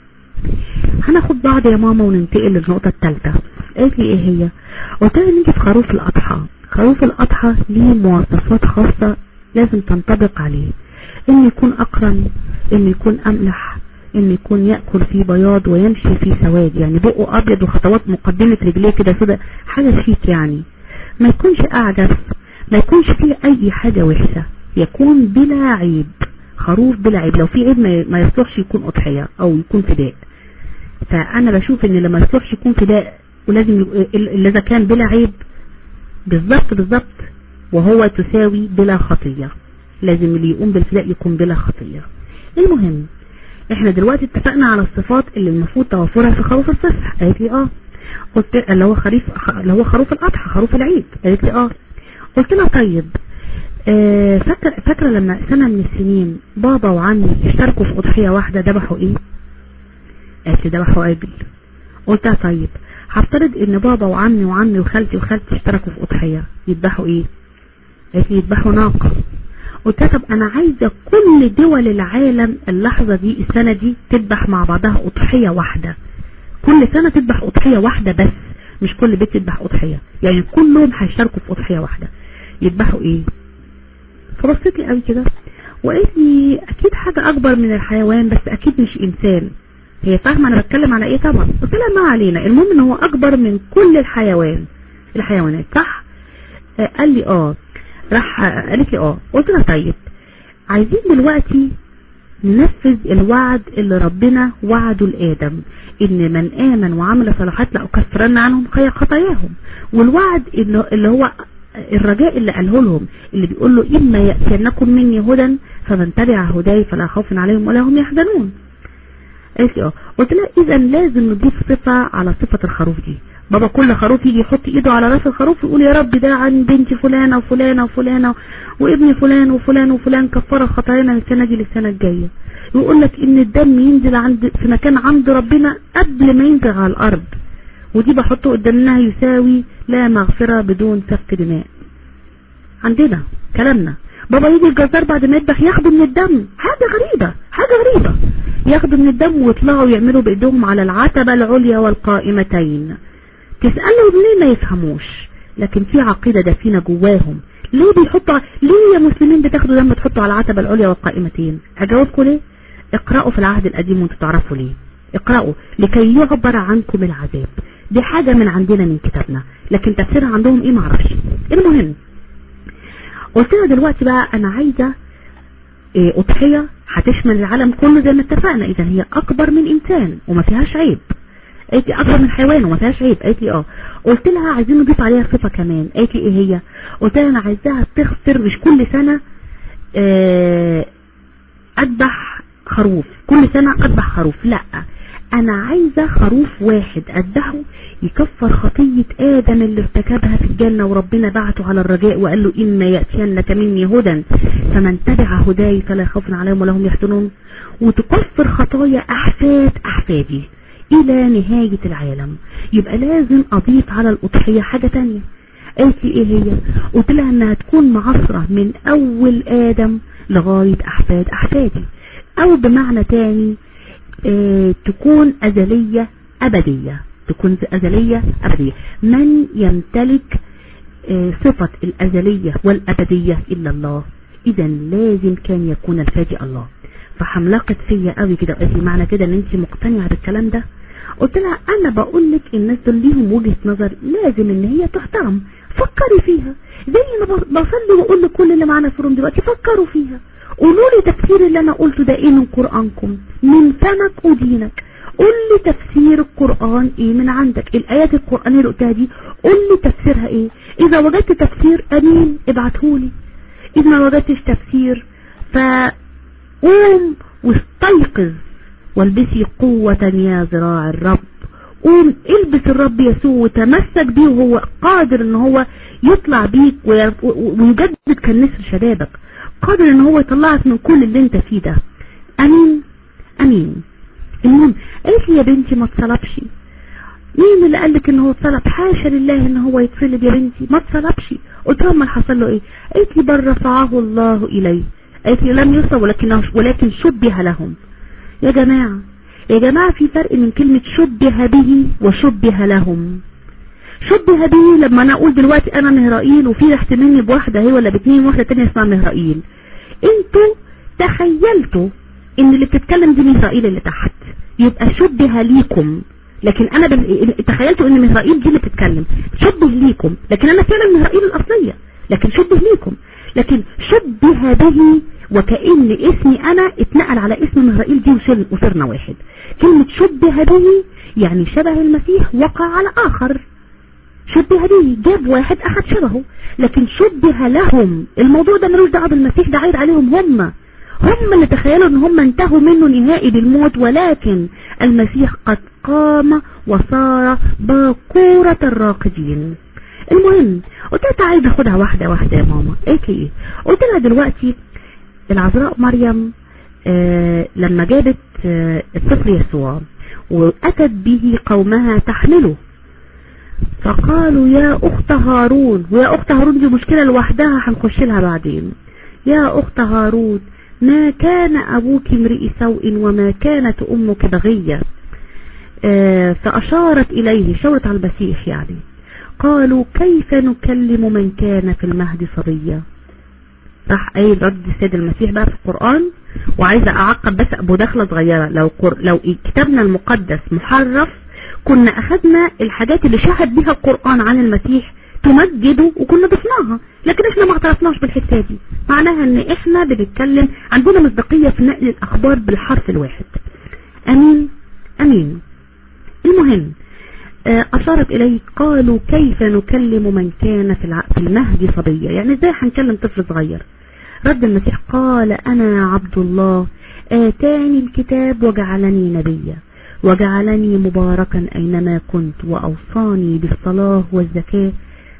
Speaker 1: هناخد بعض يا ماما وننتقل للنقطة الثالثة قالت لي ايه هي قلت لها نيجي في خروف الاضحى خروف الاضحى ليه مواصفات خاصة لازم تنطبق عليه ان يكون اقرن ان يكون املح ان يكون يأكل فيه بياض ويمشي فيه سواد يعني بقه ابيض وخطوات مقدمة رجليه كده سودا حاجة شيك يعني ما يكونش اعجز ما يكونش فيه اي حاجة وحشة يكون بلا عيب خروف بلا عيب لو في عيب ما يصلحش يكون اضحية او يكون فداء فانا بشوف ان لما يصلحش يكون فداء ولازم اذا كان بلا عيب بالظبط بالظبط وهو تساوي بلا خطية لازم اللي يقوم بالفداء يكون بلا خطية المهم احنا دلوقتي اتفقنا على الصفات اللي المفروض توفرها في خروف الفصح قالت لي اه قلت اللي هو خريف اللي هو خروف الاضحى خروف العيد قالت لي اه قلت لها طيب آه فاكره فاكره لما سنه من السنين بابا وعمي اشتركوا في اضحيه واحده ذبحوا ايه قالت لي ذبحوا عجل قلت لها طيب هفترض ان بابا وعمي وعمي وخالتي وخالتي اشتركوا في اضحيه يذبحوا ايه قالت لي يذبحوا ناقه قلت لها طب انا عايزه كل دول العالم اللحظه دي السنه دي تذبح مع بعضها اضحيه واحده كل سنه تذبح اضحيه واحده بس مش كل بيت يذبح اضحيه يعني كلهم هيشتركوا في اضحيه واحده يذبحوا ايه فبصيت لي قوي كده وقالت لي اكيد حاجه اكبر من الحيوان بس اكيد مش انسان هي فاهمه انا بتكلم على ايه طبعا قلت لها ما علينا المهم ان هو اكبر من كل الحيوان الحيوانات صح آه قال لي اه راح قالت لي اه قلت لها طيب عايزين دلوقتي ننفذ الوعد اللي ربنا وعده لآدم ان من آمن وعمل صلاحات لأكفرن عنهم خطاياهم والوعد اللي هو الرجاء اللي قاله لهم اللي بيقول له إما يأتينكم مني هدى فمن تبع هداي فلا خوف عليهم ولا هم يحزنون قالت لي اه قلت لها اذا لازم نضيف صفة على صفة الخروف دي بابا كل خروف يجي يحط ايده على راس الخروف يقول يا رب ده عن بنتي فلانة وفلانة وفلانة وابن فلان وفلان وفلان كفر خطايانا السنة دي للسنة الجاية يقول لك ان الدم ينزل عند في مكان عند ربنا قبل ما ينزل على الارض ودي بحطه قدامنا يساوي لا مغفرة بدون سفك دماء عندنا كلامنا بابا يجي الجزار بعد ما يذبح ياخده من الدم حاجة غريبة حاجة غريبة ياخدوا من الدم ويطلعوا يعملوا بايدهم على العتبة العليا والقائمتين تسألهم ليه ما يفهموش لكن في عقيدة دفينة جواهم ليه بيحطوا ليه يا مسلمين بتاخدوا دم تحطوا على العتبة العليا والقائمتين اجاوبكم ليه اقرأوا في العهد القديم وانتوا تعرفوا ليه اقرأوا لكي يعبر عنكم العذاب دي حاجة من عندنا من كتابنا لكن تفسيرها عندهم ايه معرفش المهم قلت لها دلوقتي بقى انا عايزة ايه اضحية هتشمل العالم كله زي ما اتفقنا اذا هي اكبر من انسان وما فيهاش عيب قالت لي اكبر من حيوان وما فيهاش عيب قالت لي اه قلت لها عايزين نضيف عليها صفة كمان قالت لي ايه هي قلت لها انا عايزاها تغفر مش كل سنة اه اذبح خروف كل سنة اذبح خروف لا انا عايزة خروف واحد اذبحه يكفر خطية ادم اللي ارتكبها في الجنة وربنا بعته على الرجاء وقال له اما يأتينك مني هدى فمن تبع هداي فلا خوف عليهم ولا هم يحزنون وتكفر خطايا احفاد احفادي الى نهاية العالم يبقى لازم اضيف على الاضحية حاجة تانية قالت لي ايه هي قلت لها انها تكون معصرة من اول ادم لغاية احفاد احفادي او بمعنى تاني اه تكون ازلية ابدية تكون ازلية ابدية من يمتلك اه صفة الازلية والابدية الا الله اذا لازم كان يكون الفادي الله فحملقت فيا قوي كده وقالت لي معنى كده ان انت مقتنعة بالكلام ده قلت لها انا بقول لك الناس دول ليهم وجهة نظر لازم ان هي تحترم فكري فيها زي ما بصلي واقول لكل اللي معانا في الروم دلوقتي فكروا فيها قولوا لي تفسير اللي انا قلته ده ايه من قرآنكم من فمك ودينك قول لي تفسير القرآن ايه من عندك الايات القرآنية اللي قلتها دي قول لي تفسيرها ايه اذا وجدت تفسير امين ابعتهولي اذا ما وجدتش تفسير فقوم واستيقظ والبسي قوة يا ذراع الرب قوم البس الرب يسوع وتمسك بيه وهو قادر ان هو يطلع بيك ويجدد كالنسر شبابك قادر ان هو يطلعك من كل اللي انت فيه ده امين امين المهم قالت لي يا بنتي ما اتصلبش مين اللي قال لك ان هو اتصلب حاشا لله ان هو يتصلب يا بنتي ما اتصلبش قلت لها ما حصل له ايه قالت لي بل رفعه الله اليه قالت لي لم يصلب ولكن ولكن شبه لهم يا جماعة يا جماعة في فرق من كلمة شبه به وشبه لهم شبه به لما انا اقول دلوقتي انا مهرائيل وفي رحت مني بواحدة هي ولا باتنين واحدة تانية اسمها مهرائيل انتوا تخيلتوا ان اللي بتتكلم دي مهرائيل اللي تحت يبقى شبه ليكم لكن انا بل... تخيلتوا ان مهرائيل دي اللي بتتكلم شبه ليكم لكن انا فعلا مهرائيل الاصلية لكن شبه ليكم لكن شبه به وكأن اسمي انا اتنقل على اسم مهرائيل دي وصرنا واحد كلمة شبه به يعني شبه المسيح وقع على اخر شبه به جاب واحد اخد شبهه لكن شبه لهم الموضوع ده ملوش دعوه بالمسيح ده عايد عليهم هم هم اللي تخيلوا ان هم انتهوا منه نهائي بالموت ولكن المسيح قد قام وصار باكورة الراقدين المهم قلت لها تعالي ناخدها واحدة واحدة يا ماما قالت لي ايه قلت لها دلوقتي العذراء مريم آه لما جابت آه الطفل يسوع وأتت به قومها تحمله فقالوا يا أخت هارون ويا أخت هارون دي مشكلة لوحدها هنخش لها بعدين يا أخت هارون ما كان أبوك امرئ سوء وما كانت أمك بغية آه فأشارت إليه شاورت على المسيح يعني قالوا كيف نكلم من كان في المهد صبيا راح قايل رد السيد المسيح بقى في القرآن وعايزة أعقب بس مداخلة صغيرة لو قر... لو كتابنا المقدس محرف كنا أخذنا الحاجات اللي شهد بها القرآن عن المسيح تمجده وكنا ضفناها لكن احنا ما اعترفناش بالحته دي معناها ان احنا بنتكلم عندنا مصداقيه في نقل الاخبار بالحرف الواحد امين امين المهم أشارت إليه قالوا كيف نكلم من كان في المهد صبيا يعني ازاي هنكلم طفل صغير رد المسيح قال أنا عبد الله آتاني الكتاب وجعلني نبيا وجعلني مباركا أينما كنت وأوصاني بالصلاة والزكاة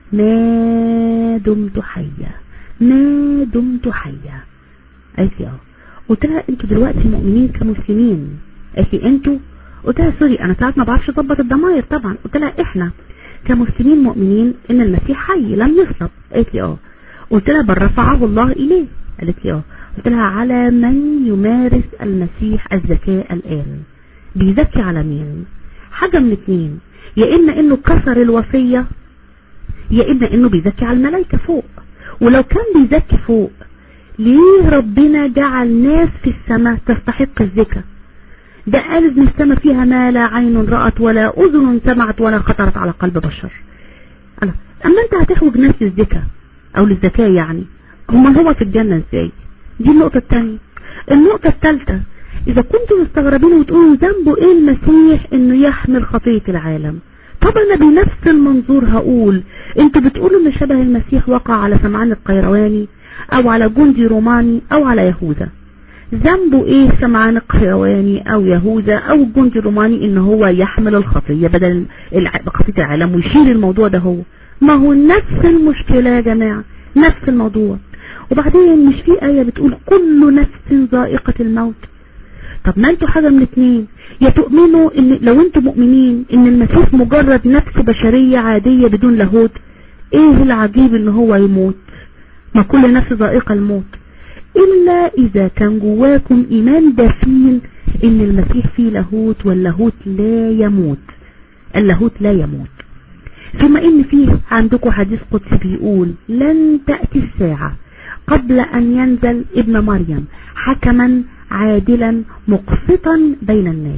Speaker 1: ما دمت حيا ما دمت حيا قالت لي اه قلت لها انتوا دلوقتي مؤمنين كمسلمين قالت لي انتوا قلت لها سوري انا ساعات ما بعرفش اظبط الضماير طبعا قلت لها احنا كمسلمين مؤمنين ان المسيح حي لم يصلب قالت لي اه قلت لها بل رفعه الله اليه قالت لي اه قلت لها على من يمارس المسيح الزكاة الان بيزكي على مين حاجة من اتنين يا اما انه كسر الوصية يا اما انه بيزكي على الملائكة فوق ولو كان بيزكي فوق ليه ربنا جعل ناس في السماء تستحق الزكاة ده قال ان السماء فيها ما لا عين رأت ولا اذن سمعت ولا خطرت على قلب بشر أنا. اما انت هتحوج ناس للزكاة او للزكاة يعني هم هو في الجنة ازاي دي النقطة الثانية النقطة الثالثة اذا كنتم مستغربين وتقولوا ذنبه ايه المسيح انه يحمل خطية العالم طب انا بنفس المنظور هقول انتوا بتقولوا ان شبه المسيح وقع على سمعان القيرواني او على جندي روماني او على يهوذا ذنبه ايه سمعان القيرواني او يهوذا او الجندي الروماني ان هو يحمل الخطية بدل خطية العالم ويشيل الموضوع ده هو ما هو نفس المشكلة يا جماعة نفس الموضوع وبعدين مش في آية بتقول كل نفس ذائقة الموت طب ما انتوا حاجة من اتنين يا تؤمنوا ان لو انتوا مؤمنين ان المسيح مجرد نفس بشرية عادية بدون لاهوت ايه العجيب ان هو يموت ما كل نفس ذائقة الموت إلا إذا كان جواكم إيمان دفين إن المسيح فيه لاهوت واللاهوت لا يموت اللاهوت لا يموت ثم إن فيه عندكم حديث قدسي بيقول لن تأتي الساعة قبل أن ينزل ابن مريم حكما عادلا مقسطا بين الناس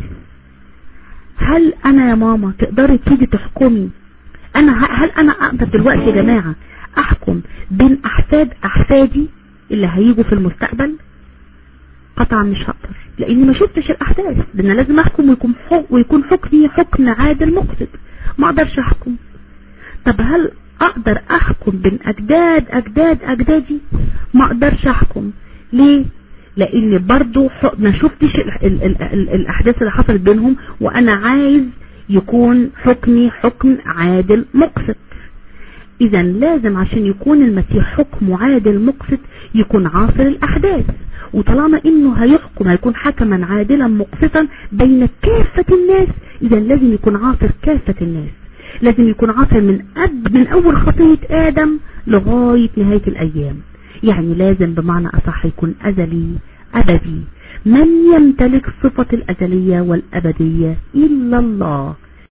Speaker 1: هل أنا يا ماما تقدري تيجي تحكمي أنا هل أنا أقدر دلوقتي يا جماعة أحكم بين أحفاد أحفادي اللي هيجوا في المستقبل قطعا مش هقدر لاني ما شفتش الاحداث لان لازم احكم ويكون حكم ويكون حكمي حكم عادل مقصد ما اقدرش احكم طب هل اقدر احكم بين اجداد اجداد اجدادي ما اقدرش احكم ليه لان برضو ما شفتش ال ال ال ال الاحداث اللي حصلت بينهم وانا عايز يكون حكمي حكم عادل مقصد اذا لازم عشان يكون المسيح حكم عادل مقصد يكون عاصر الاحداث وطالما انه هيحكم هيكون حكما عادلا مقسطا بين كافة الناس اذا لازم يكون عاصر كافة الناس لازم يكون عاصر من أب من اول خطية ادم لغاية نهاية الايام يعني لازم بمعنى اصح يكون ازلي ابدي من يمتلك صفة الازلية والابدية الا الله